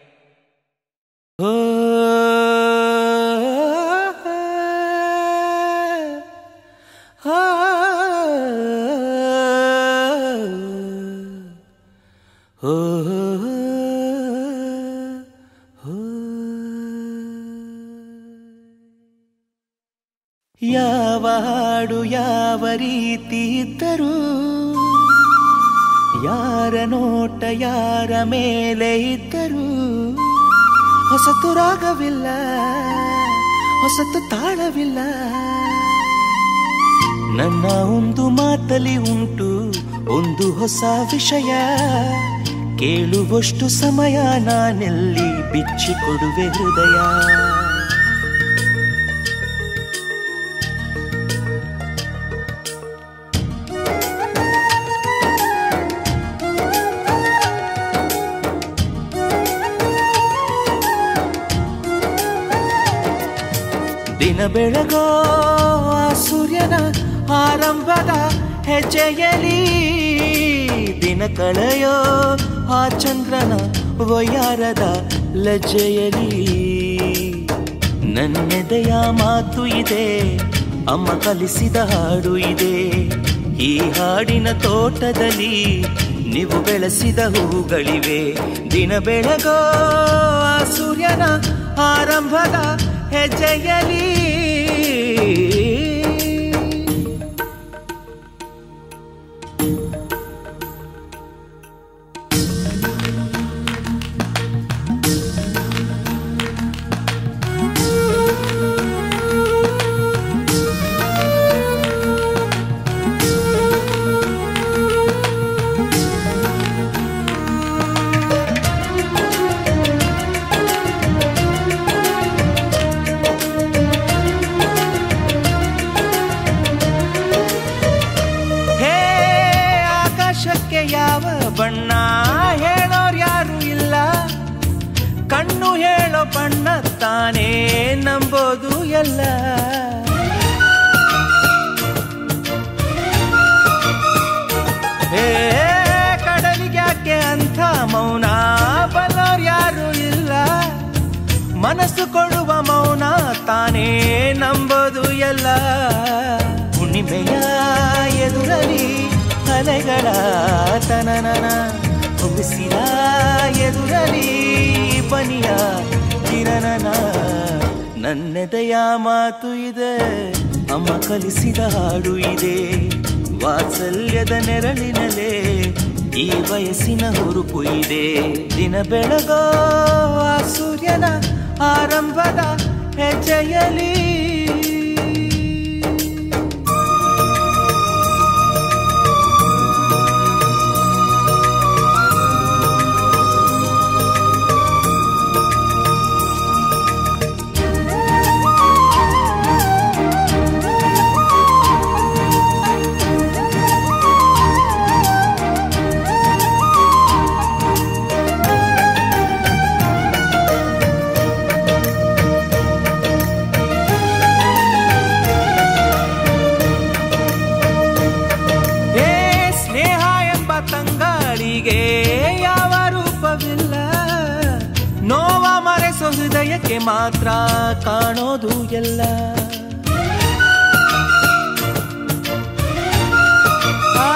ಯಾವ ಹಾಡು ಯಾವ ರೀತಿ ಇದ್ದರೂ ಯಾರ ನೋಟ ಯಾರ ಮೇಲೆ ಇದ್ದರೂ ಹೊಸತು ರಾಗವಿಲ್ಲ ಹೊಸತು ತಾಳವಿಲ್ಲ ನನ್ನ ಒಂದು ಮಾತಲಿ ಉಂಟು ಒಂದು ಹೊಸ ವಿಷಯ ಕೇಳುವಷ್ಟು ಸಮಯ ನಾನೆಲ್ಲಿ ಬಿಚ್ಚಿಕೊಡುವೆ ಹೃದಯ ದಿನ ಬೆಳಗೋ ಆ ಸೂರ್ಯನ ಆರಂಭದ ಹೆಜ್ಜೆಯಲಿ ದಿನ ಕಳೆಯೋ ಆ ಚಂದ್ರನ ವಯ್ಯಾರದ ಲಜ್ಜೆಯಲಿ ನನ್ನೆದೆಯ ಮಾತು ಇದೆ ಅಮ್ಮ ಕಲಿಸಿದ ಹಾಡು ಇದೆ ಈ ಹಾಡಿನ ತೋಟದಲ್ಲಿ ನೀವು ಬೆಳೆಸಿದ ಹೂಗಳಿವೆ ದಿನ ಬೆಳಗೋ ಆ ಸೂರ್ಯನ ಆರಂಭದ ಹೆಜ್ಜೆಯಲಿ ಹೇ ಆಕಾಶಕ್ಕೆ ಯಾವ ಬಣ್ಣ ಹೇಳೋರ್ ಯಾರು ಇಲ್ಲ ಕಣ್ಣು ಹೇಳೋ ಬಣ್ಣ ತಾನೇ ನಂಬೋದು ಎಲ್ಲ ಹೇ ಕಡಲಿಗ್ಯಾಕೆ ಅಂಥ ಮೌನ ಬಲ್ಲೋರ್ ಯಾರು ಇಲ್ಲ ಮನಸ್ಸು ಕೊಡುವ ಮೌನ ತಾನೇ ನಂಬೋದು ಎಲ್ಲ ಹುಣ್ಣಿಮೆಯ ಎದುರಲಿ ಅಲೆಗಳ ತನನನ ಹುಗಿಸಿದ ಎದುರಲಿ ಬನಿಯ ಕಿರಣನ ನನ್ನೆದೆಯ ಮಾತು ಇದೆ ಅಮ್ಮ ಕಲಿಸಿದ ಹಾಡು ಇದೆ ವಾತ್ಸಲ್ಯದ ನೆರಳಿನಲೇ ಈ ವಯಸ್ಸಿನ ಹುರುಪು ಇದೆ ದಿನ ಬೆಳಗೋ ಆ ಸೂರ್ಯನ ಆರಂಭದ ಹೆಜ್ಜೆಯಲಿ ಏ ಸ್ನೇಹ ಎಂಬ ತಂಗಾಳಿಗೆ ಯಾವ ರೂಪವಿಲ್ಲ ನೋವ ಮರೆಸೋ ಹೃದಯಕ್ಕೆ ಮಾತ್ರ ಕಾಣೋದು ಎಲ್ಲ ಆ,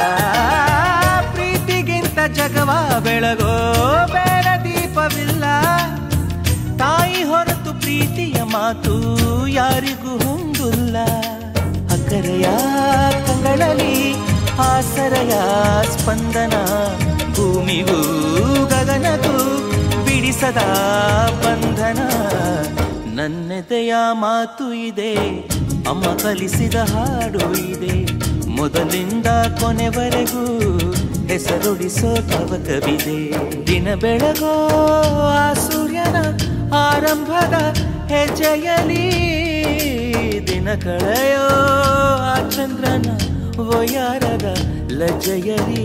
ಪ್ರೀತಿಗಿಂತ ಜಗವ ಬೆಳಗೋ ಬೇಡ ದೀಪವಿಲ್ಲ ತಾಯಿ ಹೊರತು ಪ್ರೀತಿಯ ಮಾತು ಯಾರಿಗೂ ಹೊಂದಿಲ್ಲ ಅಕ್ಕರೆಯ ಕಂಗಳಲ್ಲಿ ಆಸರೆಯ ಸ್ಪಂದನ ಭೂಮಿಗೂ ಗಗನಗೂ ಬಿಡಿಸದ ಬಂಧನ ನನ್ನೆದೆಯ ಮಾತು ಇದೆ ಅಮ್ಮ ಕಲಿಸಿದ ಹಾಡು ಇದೆ ಮೊದಲಿಂದ ಕೊನೆವರೆಗೂ ಹೆಸರುಡಿಸೋ ತವಕವಿದೆ ದಿನ ಬೆಳಗೋ ಆ ಸೂರ್ಯನ ಆರಂಭದ ಹೆಜ್ಜೆಯಲಿ ದಿನ ಕಳೆಯೋ ಆ ಚಂದ್ರನ ವಯಾರದ ಲಜ್ಜೆಯಲಿ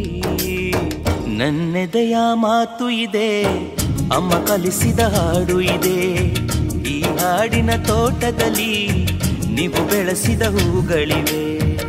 ನನ್ನೆದೆಯ ಮಾತು ಇದೆ ಅಮ್ಮ ಕಲಿಸಿದ ಹಾಡು ಇದೆ ಈ ಹಾಡಿನ ತೋಟದಲ್ಲಿ ನೀವು ಬೆಳೆಸಿದ ಹೂಗಳಿವೆ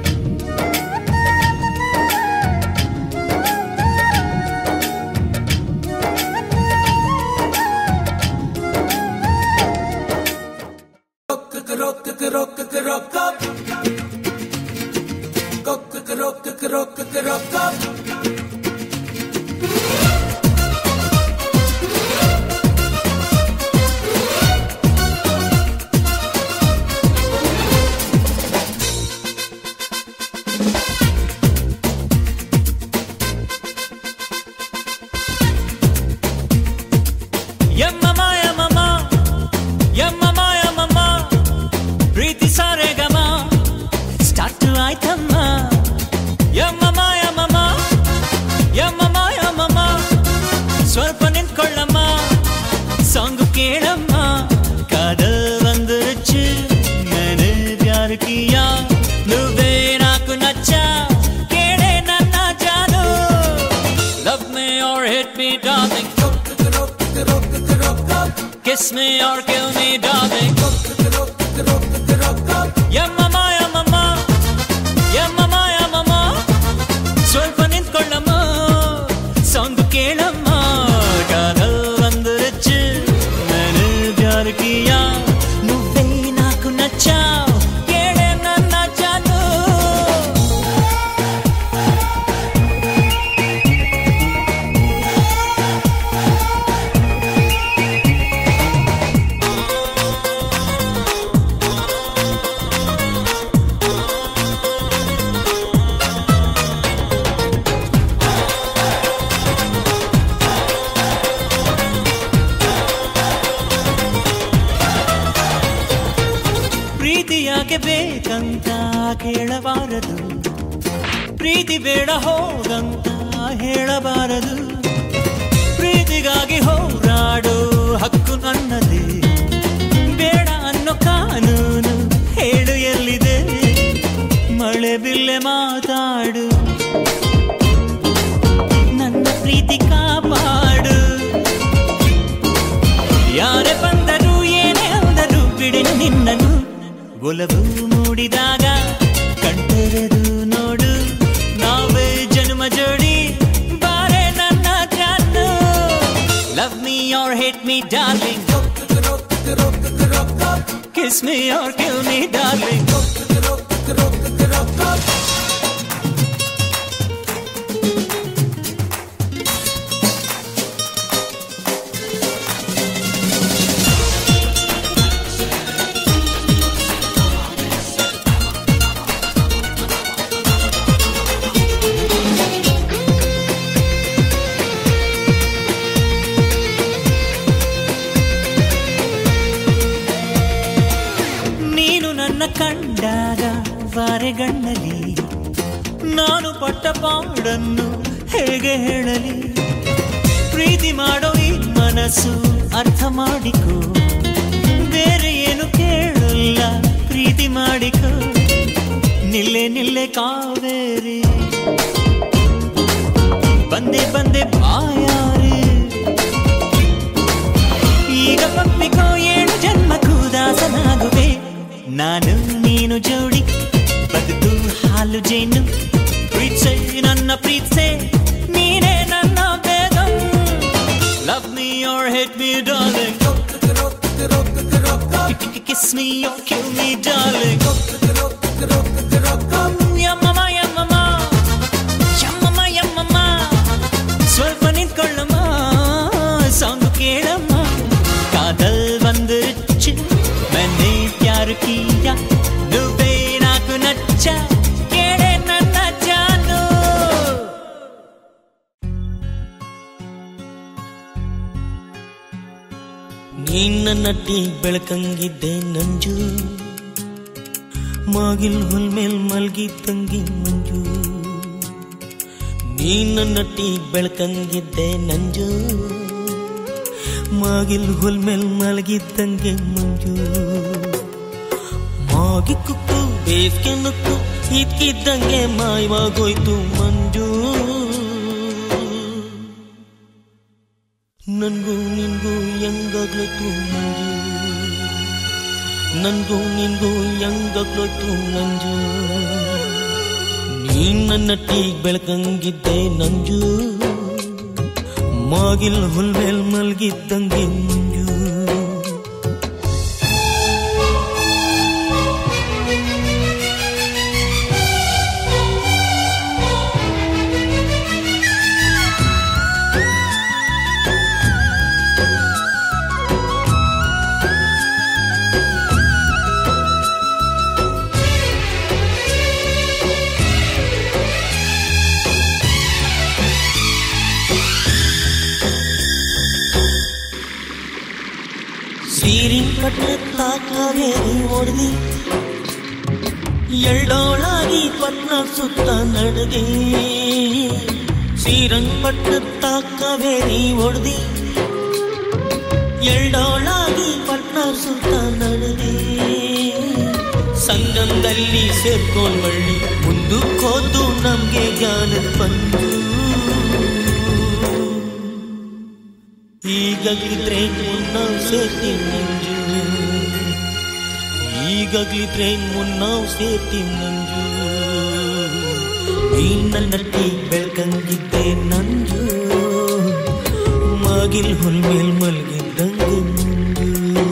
ಯಮ್ಮಮ್ಮ ಯಮ್ಮಮ್ಮ ಯಮ್ಮಮ್ಮ ಯಮ್ಮಮ್ಮ ಪ್ರೀತಿ ಸಾರೆ ಗಮ ಸ್ಟಾರ್ಟ್ ಆಯ್ತಮ್ಮ ಯಮ್ಮಮ್ಮ ಯಮ್ಮಮ್ಮ ಯಮ್ಮಮ್ಮ ಯಮ್ಮಮ್ಮ ಸ್ವಲ್ಪ ನಿಂತ್ಕೊಳ್ಳಮ್ಮ ಸಾಂಗ್ ಕೇಳಮ್ಮ ಕಾದಲ್ வந்துருச்சு मैंने प्यार किया నువ్వే నాకు నచ్చా కేడే నన్న Janu love me or hit me darling Kiss me or kill me, darling. Yeah, mama, yeah, mama. Yeah, mama, yeah, mama. ಸ್ವಲ್ಪ ನಿಂತ್ಕೊಳ್ಳಮ್ಮ ಸಾಂಗ್ ಕೇಳಮ್ಮ ಕಾದಲ್ வந்துருச்சு मैंने प्यार किया నువ్వే నాకు నచ్చావు కేడే నన్న జాను ಪ್ರೀತಿ ಯಾಕೆ ಬೇಕಂತ ಕೇಳಬಾರದು ಪ್ರೀತಿ ಬೇಡ ಹೋಗಂತ ಹೇಳಬಾರದು ಪ್ರೀತಿಗಾಗಿ ಹೋರಾಡು ಹಕ್ಕು ನನ್ನದೇ ಬೇಡ ಅನ್ನೋ ಕಾನೂನು ಹೇಳು ಎಲ್ಲಿದೆ ಮಳೆ ಬಿಲ್ಲೆ ಮಾತಾಡು ನನ್ನ ಪ್ರೀತಿ ಕಾಪಾಡು ಯಾರೇ ಬಂದರು ಏನೇ ಅಂದರು ಬಿಡಿನ ನಿನ್ನನು ಒಲವು ಮೂಡಿದಾಗ ಕಣ್ತೆರೆದು ನೋಡು ನಾವೇ ಜನ್ಮ ಜೋಡಿ ಬಾರೆ ನನ್ನ ಜಾನು love me or hate me darling kiss me or kill me darling ಬಂದಾಗ ಬಾರೆಗಣ್ಣಲಿ ನಾನು ಪಟ್ಟ ಪಾಡನ್ನು ಹೇಗೆ ಹೇಳಲಿ ಪ್ರೀತಿ ಮಾಡೋ ಈ ಮನಸ್ಸು ಅರ್ಥ ಮಾಡಿಕೋ ಬೇರೆ ಏನು ಕೇಳಲ್ಲ ಪ್ರೀತಿ ಮಾಡಿಕೋ ನಿಲ್ಲೆ ನಿಲ್ಲೆ ಕಾವೇರಿ ಬಂದೆ ಬಂದೆ ಬಾಯಾರಿ ಈಗ ಒಪ್ಪಿಕೋ ಏಳು ಜನ್ಮಕ್ಕೂ ದಾಸನಾಗುವೆ ನಾನು ನೀನು ಜೋಡಿ ಬದುಕು ಹಾಲು ಜೇನು ಪ್ರೀತ್ಸೆ ನನ್ನ ಪ್ರೀತ್ಸೆ ನೀನೇ ನನ್ನ ಬೇಗ love me or hate me darling kiss me or kill me darling ಯಮ್ಮಮ್ಮ ಯಮ್ಮಮ್ಮ ಯಮ್ಮಮ್ಮ ಯಮ್ಮಮ್ಮ ಸ್ವಲ್ಪ ನಿಂತ್ಕೊಳ್ಳಮ್ಮ ಸಾಂಗ್ ಕೇಳಮ್ಮ ಕಾದಲ್ வந்துருச்சு मैंने प्यार किया ನುವ್ವೇ నాకు ನಚ್ಚ ಕೇಳೆ ನನ್ನ ಜಾನು ನಿನ್ನ ನಟ್ಟಿ ಬೆಳಕಂಗಿದ್ದೆ ನಂಜು ಮಾಗಿಲ್ ಹುಲ್ ಮೇಲ್ ಮಲ್ಗಿದ್ದಂಗೆ ಮಂಜು ನಿನ್ನ ನಟ್ಟಿ ಬೆಳಕಂಗಿದ್ದೆ ನಂಜು ಮಾಗಿಲ್ ಹುಲ್ ಮೇಲ್ ಮಲಗಿದ್ದಂಗೆ ಮಂಜು ಮಾಗಿ ಕುಕ್ಕು ಬೇಸ್ಗೆ ನುಕ್ಕು ಇದ್ಕಿದ್ದಂಗೆ ಮಾಯವಾಗೋಯ್ತು ಮಂಜು ನನ್ಗೂ ನಿನ್ಗೂ ಹೆಂಗಾಗ್ಲೋಯ್ತು ಮಂಜು ನನ್ಗೂ ನಿನ್ಗೂ ಹೆಂಗಾಗ್ಲೋಯ್ತು ನಂಜು ನೀನ್ ನನ್ನ ಟೀ ಬೆಳಕಂಗಿದ್ದೆ ನಂಜು ಮಾಗಿಲ್ ಹುಲ್ ಮೇಲ್ ಮಲ್ಗಿದ್ದಂಗೆ ಮಂಜು ಸೀರಿನ್ ಕಟ್ಟ ತಾಕವೇರಿ ಹೊಡೆದಿ ಎಳ್ಳೋಳಾಗಿ ಪಟ್ನ ಸುತ್ತ ನಡೆದಿ ಸೀರಂಗ್ ಪಟ್ಟ ತಾಕವೇರಿ ಹೊಡೆದಿ ಎಳ್ಳೋಳಾಗಿ ಪಟ್ನ ಸುತ್ತ ನಡೆದಿ ಸಂಗಮದಲ್ಲಿ ಸೇರ್ಕೊಂಡ್ ಬಳ್ಳಿ ಮುಂದಕ್ಕೋದು ನಮ್ಗೆ ಜ್ಞಾನದ ಬಂದು ಈಗಲಿದ್ರೆ ಮುನ್ನ ಸೇರ್ತೀನಿ ನಂಜು ಈಗಲಿದ್ರೆ ಮುನ್ನ ಸೇರ್ತೀನಿ ನಂಜು ಈ ನನ್ನ ಟೀ ಬೆಳಕಂಗಿದ್ದೆ ನಂಜು ಮಾಗಿಲ್ ಹುಲ್ ಮೇಲ್ ಮಲ್ಗಿದ್ದಂಗೆ ಮಂಜು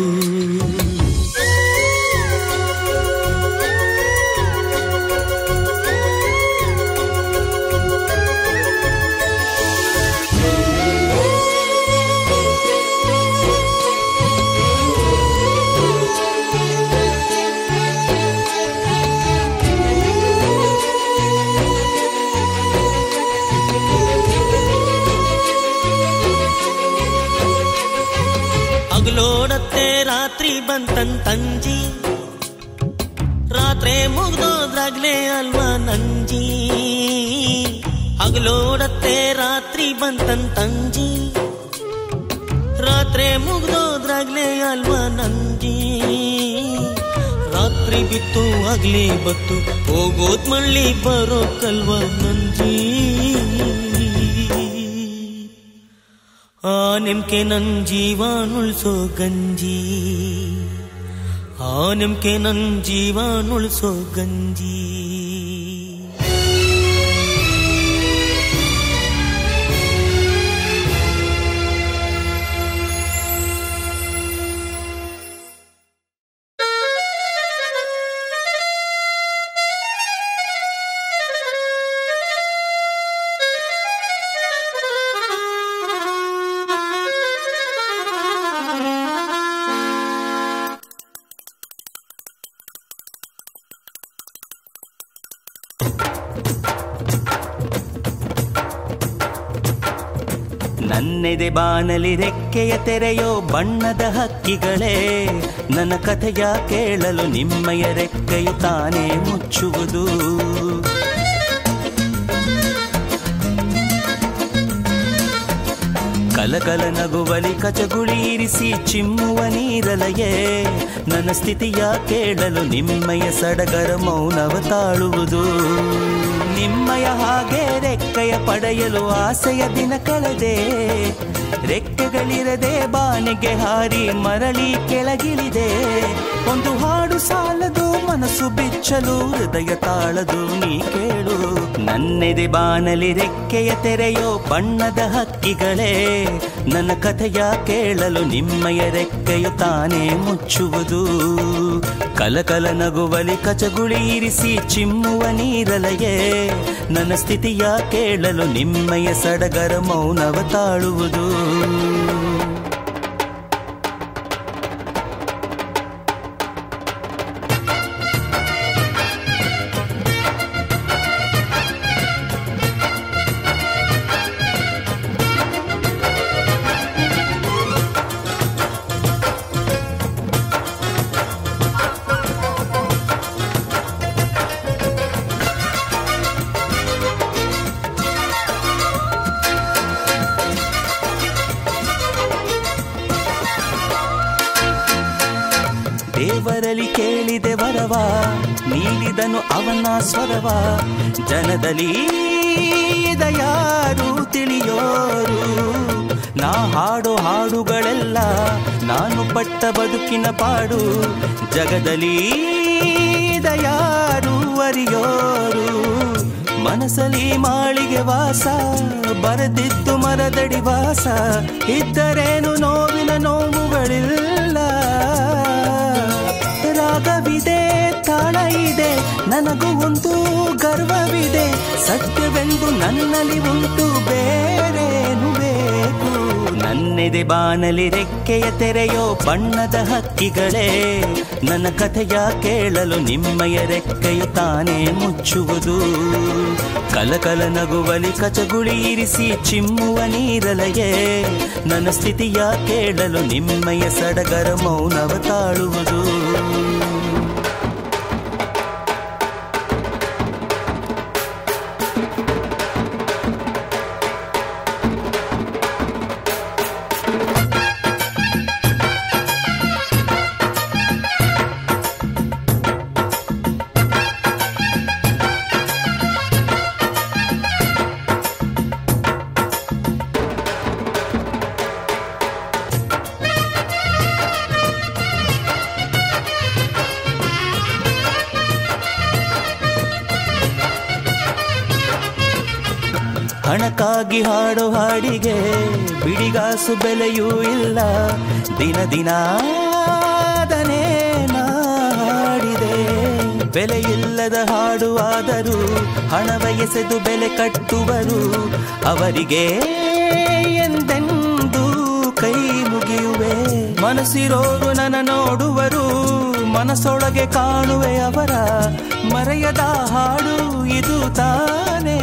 ಹಗಲೋಡತ್ತೆ ರಾತ್ರಿ ಬಂತಂತಂಜಿ ರಾತ್ರಿ ಮುಗ್ದೋದ್ರಾಗ್ಲೇ ಅಲ್ವಾ ನಂಜಿ ಹಗಲೋಡತ್ತೆ ರಾತ್ರಿ ಬಂತಂತಂಜಿ ರಾತ್ರಿ ಮುಗ್ದೋದ್ರಾಗ್ಲೇ ಅಲ್ವಾ ನಂಜಿ ರಾತ್ರಿ ಬಿತ್ತು ಆಗ್ಲೇ ಬತ್ತು ಹೋಗೋದ್ ಮಳ್ಳಿ ಬರೋ ಕಲ್ವ ನಂಜಿ ಆ ನೆಮ್ಕೆ ನನ್ ಜೀವನ ಉಳ್ಸೋ ಗಂಜಿ ಆ ನೆಮ್ಕೆ ನನ್ ಜೀವನ ಉಳ್ಸೋ ಗಂಜಿ ನನ್ನೆದೆ ಬಾನಲಿ ರೆಕ್ಕೆಯ ತೆರೆಯೋ ಬಣ್ಣದ ಹಕ್ಕಿಗಳೇ ನನ್ನ ಕಥೆಯ ಕೇಳಲು ನಿಮ್ಮಯ ರೆಕ್ಕೆಯು ತಾನೇ ಮುಚ್ಚುವುದು ಕಲಕಲ ನಗುವಲಿ ಕಚಗುಳಿ ಇರಿಸಿ ಚಿಮ್ಮುವ ನೀರಲಯೇ ನನ್ನ ಸ್ಥಿತಿಯ ಕೇಳಲು ನಿಮ್ಮಯ ಸಡಗರ ಮೌನವ ತಾಳುವುದು ನಿಮ್ಮಯ ಹಾಗೆ ರೆಕ್ಕೆಯ ಪಡೆಯಲು ಆಸೆಯ ದಿನ ಕಳೆದೆ ರೆಕ್ಕೆಗಳಿರದೆ ಬಾನಿಗೆ ಹಾರಿ ಮರಳಿ ಕೆಳಗಿಳಿದೆ ಒಂದು ಹಾಡು ಸಾಲದು ಮನಸ್ಸು ಬಿಚ್ಚಲು ಹೃದಯ ತಾಳದು ನೀ ಕೇಳು ನನ್ನೆದೆ ಬಾನಲಿ ರೆಕ್ಕೆಯ ತೆರೆಯೋ ಬಣ್ಣದ ಹಕ್ಕಿಗಳೇ ನನ್ನ ಕಥೆಯ ಕೇಳಲು ನಿಮ್ಮಯ ರೆಕ್ಕೆಯು ತಾನೇ ಮುಚ್ಚುವುದು ಕಲಕಲ ನಗುವಲಿ ಕಚಗುಳಿ ಇರಿಸಿ ಚಿಮ್ಮುವ ನೀರಲಯೇ ನನ್ನ ಸ್ಥಿತಿಯ ಕೇಳಲು ನಿಮ್ಮಯ ಸಡಗರ ಮೌನವ ತಾಳುವುದು ದೇವರಲ್ಲಿ ಕೇಳಿದೆ ವರವ ನೀಡಿದನು ಅವನ ಸ್ವರವ ಜನದಲ್ಲಿ ಇದ ಯಾರು ತಿಳಿಯೋರು ನಾ ಹಾಡೋ ಹಾಡುಗಳೆಲ್ಲ ನಾನು ಪಟ್ಟ ಬದುಕಿನ ಪಾಡು ಜಗದಲ್ಲಿ ಇದ ಯಾರು ಅರಿಯೋರು ಮನಸಲಿ ಮಾಳಿಗೆ ವಾಸ ಬರೆದಿದ್ದು ಮರದಡಿ ವಾಸ ಇದ್ದರೇನು ನೋವಿನ ನೋವುಗಳಿಲ್ಲ ರಾಗವಿದೆ ತಾಳ ಇದೆ ನನಗೂ ಒಂದು ಗರ್ವವಿದೆ ಸತ್ಯವೆಂದು ನನ್ನಲ್ಲಿ ಉಂಟು ಬೇರೇನು ಬೇಕು ನನ್ನೆದೆ ಬಾನಲಿ ರೆಕ್ಕೆಯ ತೆರೆಯೋ ಬಣ್ಣದ ಹಕ್ಕಿಗಳೇ ನನ್ನ ಕಥೆಯ ಕೇಳಲು ನಿಮ್ಮಯ ರೆಕ್ಕೆಯು ತಾನೇ ಮುಚ್ಚುವುದು ಕಲಕಲ ನಗುವಲಿ ಕಚಗುಳಿ ಇರಿಸಿ ಚಿಮ್ಮುವ ನೀರಲಯೇ ನನ್ನ ಸ್ಥಿತಿಯ ಕೇಳಲು ನಿಮ್ಮಯ ಸಡಗರ ಮೌನವ ತಾಳುವುದು ಹಣಕ್ಕಾಗಿ ಹಾಡೋ ಹಾಡಿಗೆ ಬಿಡಿಗಾಸು ಬೆಲೆಯೂ ಇಲ್ಲ ದಿನ ದಿನ ಅದನೇ ನಾ ಹಾಡಿದೆ ಬೆಲೆಯಿಲ್ಲದ ಹಾಡು ಆದರೂ ಹಣವ ಎಸೆದು ಬೆಲೆ ಕಟ್ಟುವರು ಅವರಿಗೆ ಎಂದೆಂದೂ ಕೈ ಮುಗಿಯುವೆ ಮನಸ್ಸಿರೋರು ನನ್ನ ನೋಡುವರು ಮನಸ್ಸೊಳಗೆ ಕಾಣುವೆ ಅವರ ಮರೆಯದ ಹಾಡು ಇದು ತಾನೇ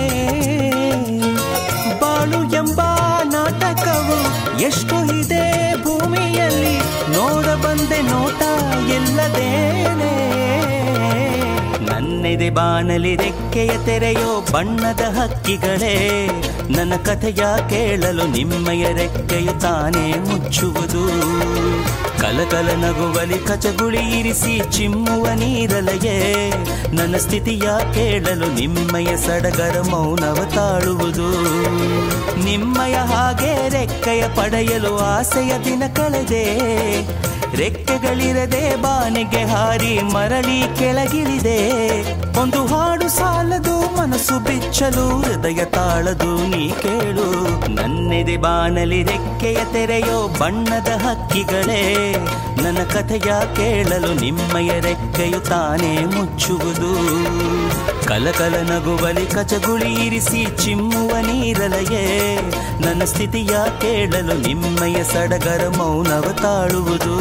ಬಾಳು ಎಂಬ ನಾಟಕವು ಎಷ್ಟು ಇದೆ ಭೂಮಿಯಲ್ಲಿ ನೋಡ ಬಂದೆ ನೋಟ ಎಲ್ಲದೇನೆ ನನ್ನೆದೆ ಬಾನಲಿ ರೆಕ್ಕೆಯ ತೆರೆಯೋ ಬಣ್ಣದ ಹಕ್ಕಿಗಳೇ ನನ್ನ ಕಥೆಯ ಕೇಳಲು ನಿಮ್ಮಯ ರೆಕ್ಕೆಯು ತಾನೇ ಮುಚ್ಚುವುದು ಕಲಕಲ ನಗುವಲಿ ಕಚಗುಳಿ ಇರಿಸಿ ಚಿಮ್ಮುವ ನೀರಲಯೇ ನನ್ನ ಸ್ಥಿತಿಯ ಕೇಳಲು ನಿಮ್ಮಯ ಸಡಗರ ಮೌನವ ತಾಳುವುದು ನಿಮ್ಮಯ ಹಾಗೆ ರೆಕ್ಕೆಯ ಪಡೆಯಲು ಆಸೆಯ ದಿನ ಕಳೆದೆ ರೆಕ್ಕೆಗಳಿರದೆ ಬಾನಿಗೆ ಹಾರಿ ಮರಳಿ ಕೆಳಗಿಳಿದೆ ಒಂದು ಹಾಡು ಸಾಲದು ಮನಸ್ಸು ಬಿಚ್ಚಲು ಹೃದಯ ತಾಳದು ನೀ ಕೇಳು ನನ್ನೆದೆ ಬಾನಲಿ ರೆಕ್ಕೆಯ ತೆರೆಯೋ ಬಣ್ಣದ ಹಕ್ಕಿಗಳೇ ನನ್ನ ಕಥೆಯ ಕೇಳಲು ನಿಮ್ಮಯ ರೆಕ್ಕೆಯು ತಾನೇ ಮುಚ್ಚುವುದು ಕಲಕಲ ನಗುವಲಿ ಕಚಗುಳಿ ಇರಿಸಿ ಚಿಮ್ಮುವ ನೀರಲಯೇ ನನ್ನ ಸ್ಥಿತಿಯ ಕೇಳಲು ನಿಮ್ಮಯ ಸಡಗರ ಮೌನವ ತಾಳುವುದು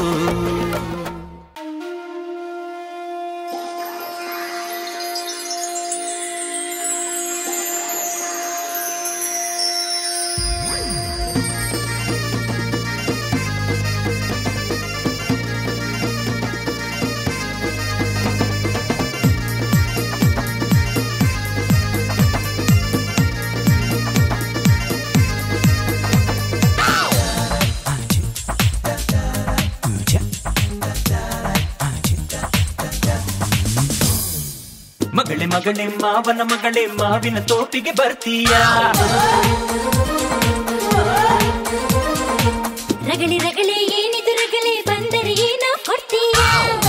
ಮಗಳೇ ಮಗಳೇ ಮಾವನ ಮಗಳೇ ಮಾವಿನ ತೋಪಿಗೆ ಬರ್ತೀಯ ರಗಳೆ ರಗಳೆ ಏನಿದು ರಗಳೆ ಬಂದರೆ ಏನೋ ಕೊಡ್ತೀಯಾ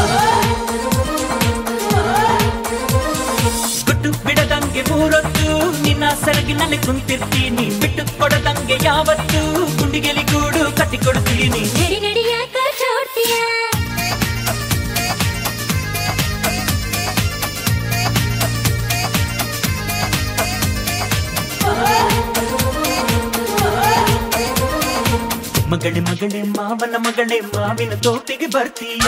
ಗುಟ್ಟು ಬಿಡದಂಗೆ ಮೂರೊತ್ತು ನಿನ್ನ ಸರಗಿನಲ್ಲಿ ಕುಂತಿರ್ತೀನಿ ಬಿಟ್ಟು ಕೊಡದಂಗೆ ಯಾವತ್ತು ಗುಂಡಿಗೆಲಿ ಗೂಡು ಕಟ್ಟಿಕೊಡ್ತೀನಿ ನಡಿ ನಡಿಯಾಕ ಚೋಡ್ತೀಯಾ ಮಗಳೇ ಮಗಳೇ ಮಾವನ ಮಗಳೇ ಮಾವಿನ ತೋಪಿಗೆ ಬರ್ತೀಯ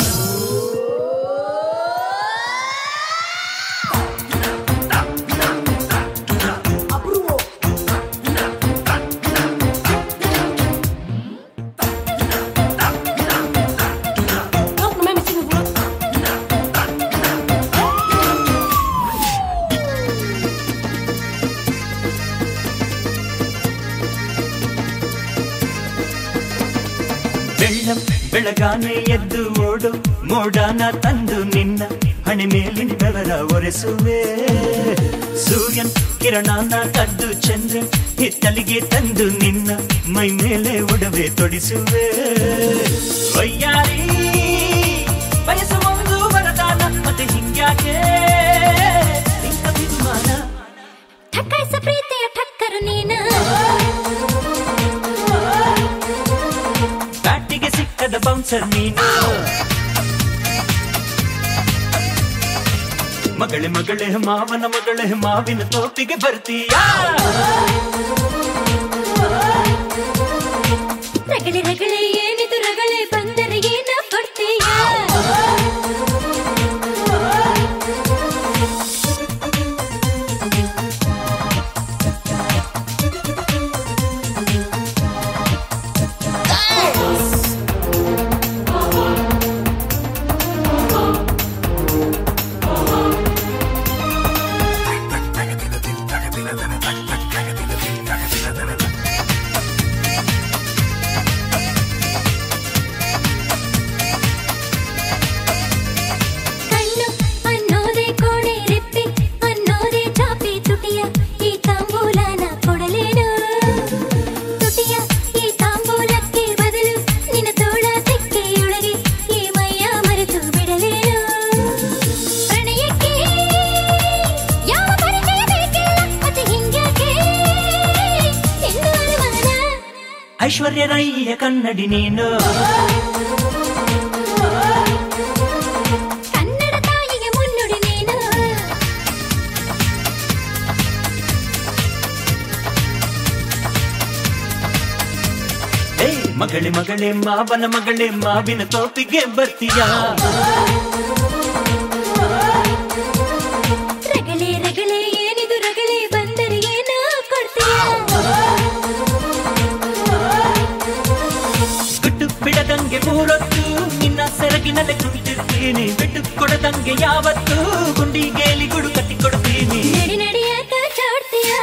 ಬೆಳ್ಳಂ ಬೆಳಗಾನೆ ಎದ್ದು ಓಡು ಮೋಡಾನ ತಂದು ನಿನ್ನ ಹಣೆ ಮೇಲಿನ ಬೆವರ ಒರೆಸುವೆ ಸೂರ್ಯನ್ ಕಿರಣಾನ ಕದ್ದು ಚಂದ್ರನ್ ಹಿತ್ತಲಿಗೆ ತಂದು ನಿನ್ನ ಮೈ ಮೇಲೆ ಒಡವೆ ತೊಡಿಸುವೆ ವಯ್ಯಾರಿ ಬಯಸು ಒಂದು ವರದಾನ ಮತ್ತೆ ಹಿಂಗ್ಯಾಕೆ ನಿನ್ನ ಭಿನ್ಮಾನ ಠಕ್ಕಾಯ್ಸ ಪ್ರೀತಿಯ ಠಕ್ಕರು ನೀನು ಬ್ಯಾಟಿಗೆ ಸಿಕ್ಕದ ಬೌನ್ಸರ್ ನೀನು ಮಗಳೇ ಮಗಳೇ ಮಾವನ ಮಗಳೇ ಮಾವಿನ ತೋಪಿಗೆ ಬರ್ತೀಯಾ ರಗಳೆ ರಗಳೆ ಏನಿದು ರಗಳೆ ಬಂದರೆ ಏನೋ ಕೊಡ್ತೀಯಾ ಕಣ್ಣು ಅನ್ನೋದೇ ಕೋಣೆ ರೆಪ್ಪೆ ಅನ್ನೋದೇ ಚಾಪೆ ತುಟಿಯ ಈ ತಾಂಬೂಲನ ಕೊಡಲೇನು ತುಟಿಯ ಈ ತಾಂಬೂಲಕ್ಕೆ ಬದಲು ನಿನ್ನ ತೋಳ ತೆಕ್ಕೆಯೊಳಗೆ ಈ ಮೈಯ ಮರೆತು ಬಿಡಲೇನು ಪ್ರಣಯಕ್ಕೆ ಯಾವ ಪರಿಚಯ ಬೇಕಿಲ್ಲ ಮತ್ತೆ ಹಿಂಗ್ಯಾಕೆ ಎಂದು ಅನುಮಾನ ಐಶ್ವರ್ಯ ರೈಯ ಕನ್ನಡಿ ನೀನು ಕನ್ನಡ ತಾಯಿಗೆ ಮುನ್ನುಡಿ ನೀನು ಏ ಮಗಳೇ ಮಗಳೇ ಮಾವನ ಮಗಳೇ ಮಾವಿನ ತೋಪಿಗೆ ಬರ್ತೀಯಾ ರಗಳೆ ರಗಳೆ ಏನಿದು ರಗಳೆ ಬಂದರೆ ಏನೋ ಕೊಡ್ತೀಯಾ ಬಿಟ್ಟು ಬಿಡದಂಗೆ ಮೂರೊತ್ತು ನಿನ್ನ ಸೆರಗಿನಲ್ಲಿ ಕುಳಿತಿರ್ತೀನಿ ಬಿಟ್ಟು ಕೊಡದಂಗೆ ಯಾವತ್ತು ಗುಂಡಿಗೇಲಿ ಗುಡು ಕಟ್ಟಿಕೊಡ್ತೀನಿ ನಡಿ ನಡಿಯಾಕ ಚಾಡ್ತೀಯಾ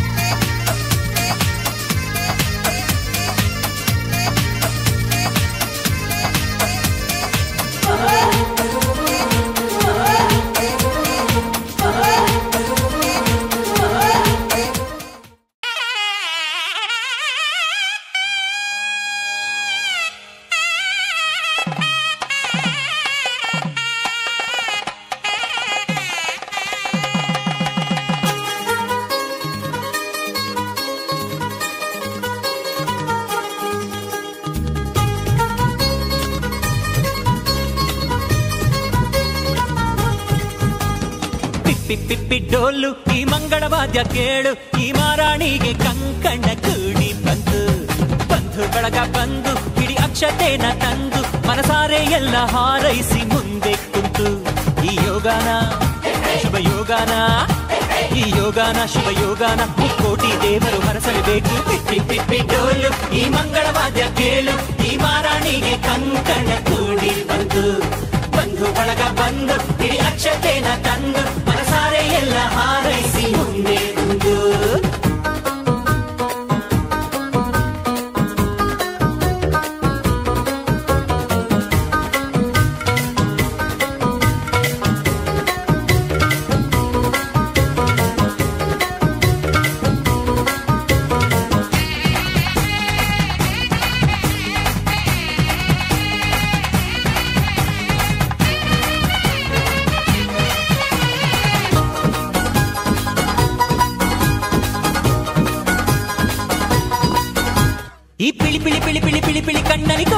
ಪಿಪ್ಪಿ ಪಿಪ್ಪಿ ಡೋಲು ಈ ಮಂಗಳವಾದ್ಯ ಕೇಳು ಈ ಮಾರಾಣಿಗೆ ಕಂಕಣ ಕೂಡಿ ಬಂತು ಬಂಧು ಬಳಗ ಬಂದು ಹಿಡಿ ಅಕ್ಷತೆನ ತಂದು ಮನಸಾರೆ ಎಲ್ಲ ಹಾರೈಸಿ ಮುಂದೆ ಕುಂತು ಈ ಯೋಗಾನ ಶುಭ ಯೋಗಾನ ಈ ಯೋಗಾನ ಶುಭ ಯೋಗಾನ ಮುಕ್ಕೋಟಿ ದೇವರು ಹರಸಲೇಬೇಕು ಪಿಪ್ಪಿ ಪಿಪ್ಪಿ ಡೋಲು ಈ ಮಂಗಳವಾದ್ಯ ಕೇಳು ಈ ಮಾರಾಣಿಗೆ ಕಂಕಣ ಕೂಡಿ ಬಂತು ಬಂಧು ಬಳಗ ಬಂದು ಹಿಡಿ ಅಕ್ಷತೆನ ತಂದು ಮನಸಾರೆ ಎಲ್ಲ ಹಾರೈಸಿ ಮುಂದೆ ಕುಂದು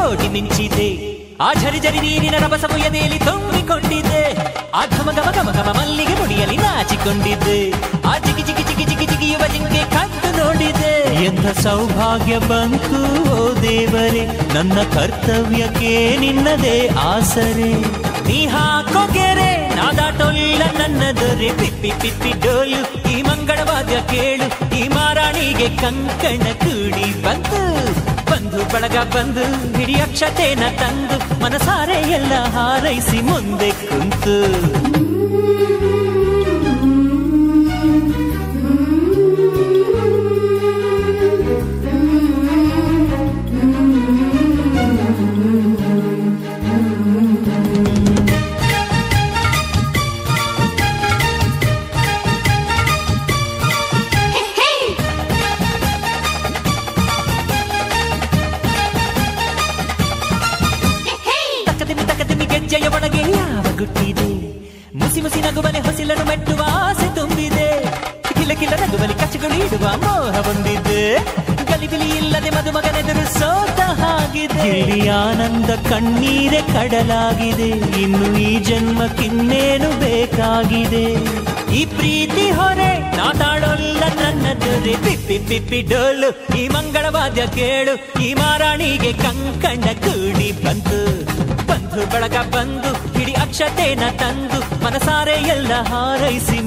ಕೋಟಿ ಮಿಂಚಿದೆ ಆ ಝರಿ ಝರಿ ನೀರಿನ ರಭಸವು ಎದೆಯಲ್ಲಿ ತುಂಬಿಕೊಂಡಿದ್ದೆ ಆ ಘಮ ಘಮ ಘಮ ಘಮ ಮಲ್ಲಿಗೆ ಮುಡಿಯಲ್ಲಿ ನಾಚಿಕೊಂಡಿದ್ದೆ ಆ ಜಿಗಿ ಜಿಗಿ ಜಿಗಿ ಜಿಗಿ ಜಿಗಿಯುವ ಜಿಂಕೆ ಕದ್ದು ನೋಡಿದೆ ಎಂಥ ಸೌಭಾಗ್ಯ ಬಂತು ಓ ದೇವರೇ ನನ್ನ ಕರ್ತವ್ಯಕ್ಕೆ ನಿನ್ನದೇ ಆಸರೆ ನೀ ಹಾಕೋ ಗೆರೆ ನಾದಾಟೊಲ್ಲ ನನ್ನ ದೊರೆ ಪಿಪ್ಪಿ ಪಿಪ್ಪಿ ಡೋಲು ಈ ಮಂಗಳವಾದ್ಯ ಕೇಳು ಈ ಮಾರಾಣಿಗೆ ಕಂಕಣ ಕೂಡಿ ಬಂತು ಬಂಧು ಬಳಗ ಬಂದು ಹಿಡಿ ಅಕ್ಷತೆನ ತಂದು ಮನಸಾರೆ ಎಲ್ಲ ಹಾರೈಸಿ ಮುಂದೆ ಕುಂತು ತಕ್ಕದಿಮಿ ತಕ್ಕದಿಮಿ ಗೆಜ್ಜೆಯ ಒಳಗೆ ಯಾವ ಗುಟ್ಟಿದೆ ಮುಸಿ ಮುಸಿ ನಗುವಲೆ ಹೊಸಿಲನ್ನು ಮೆಟ್ಟುವ ಆಸೆ ತುಂಬಿದೆ ಕಿಲ ಕಿಲ ನಗುವಲಿ ಕಚ್ಚಗಳು ಇಡುವ ಮೋಹ ಬಂದಿದೆ ಗಲಿಬಿಲಿ ಇಲ್ಲದೆ ಮದುಮಗನೆದುರು ಸೋತ ಹಾಗಿದೆ ಇಲ್ಲಿ ಆನಂದ ಕಣ್ಣೀರೆ ಕಡಲಾಗಿದೆ ಇನ್ನು ಈ ಜನ್ಮಕ್ಕಿನ್ನೇನು ಬೇಕಾಗಿದೆ ಈ ಪ್ರೀತಿ ಹೊರೆ ನಾತಾಡೋಲ್ಲ ನನ್ನ ದೊರೆ ಪಿಪ್ಪಿ ಪಿಪ್ಪಿ ಡೋಲು ಈ ಮಂಗಳವಾದ್ಯ ಕೇಳು ಈ ಮಾರಾಣಿಗೆ ಕಂಕಣ ಕೂಡಿ ಬಂತು ಬಂಧು ಬಳಗ ಬಂದು ಹಿಡಿ ಅಕ್ಷತೆನ ತಂದು ಮನಸಾರೆ ಎಲ್ಲ ಹಾರೈಸಿ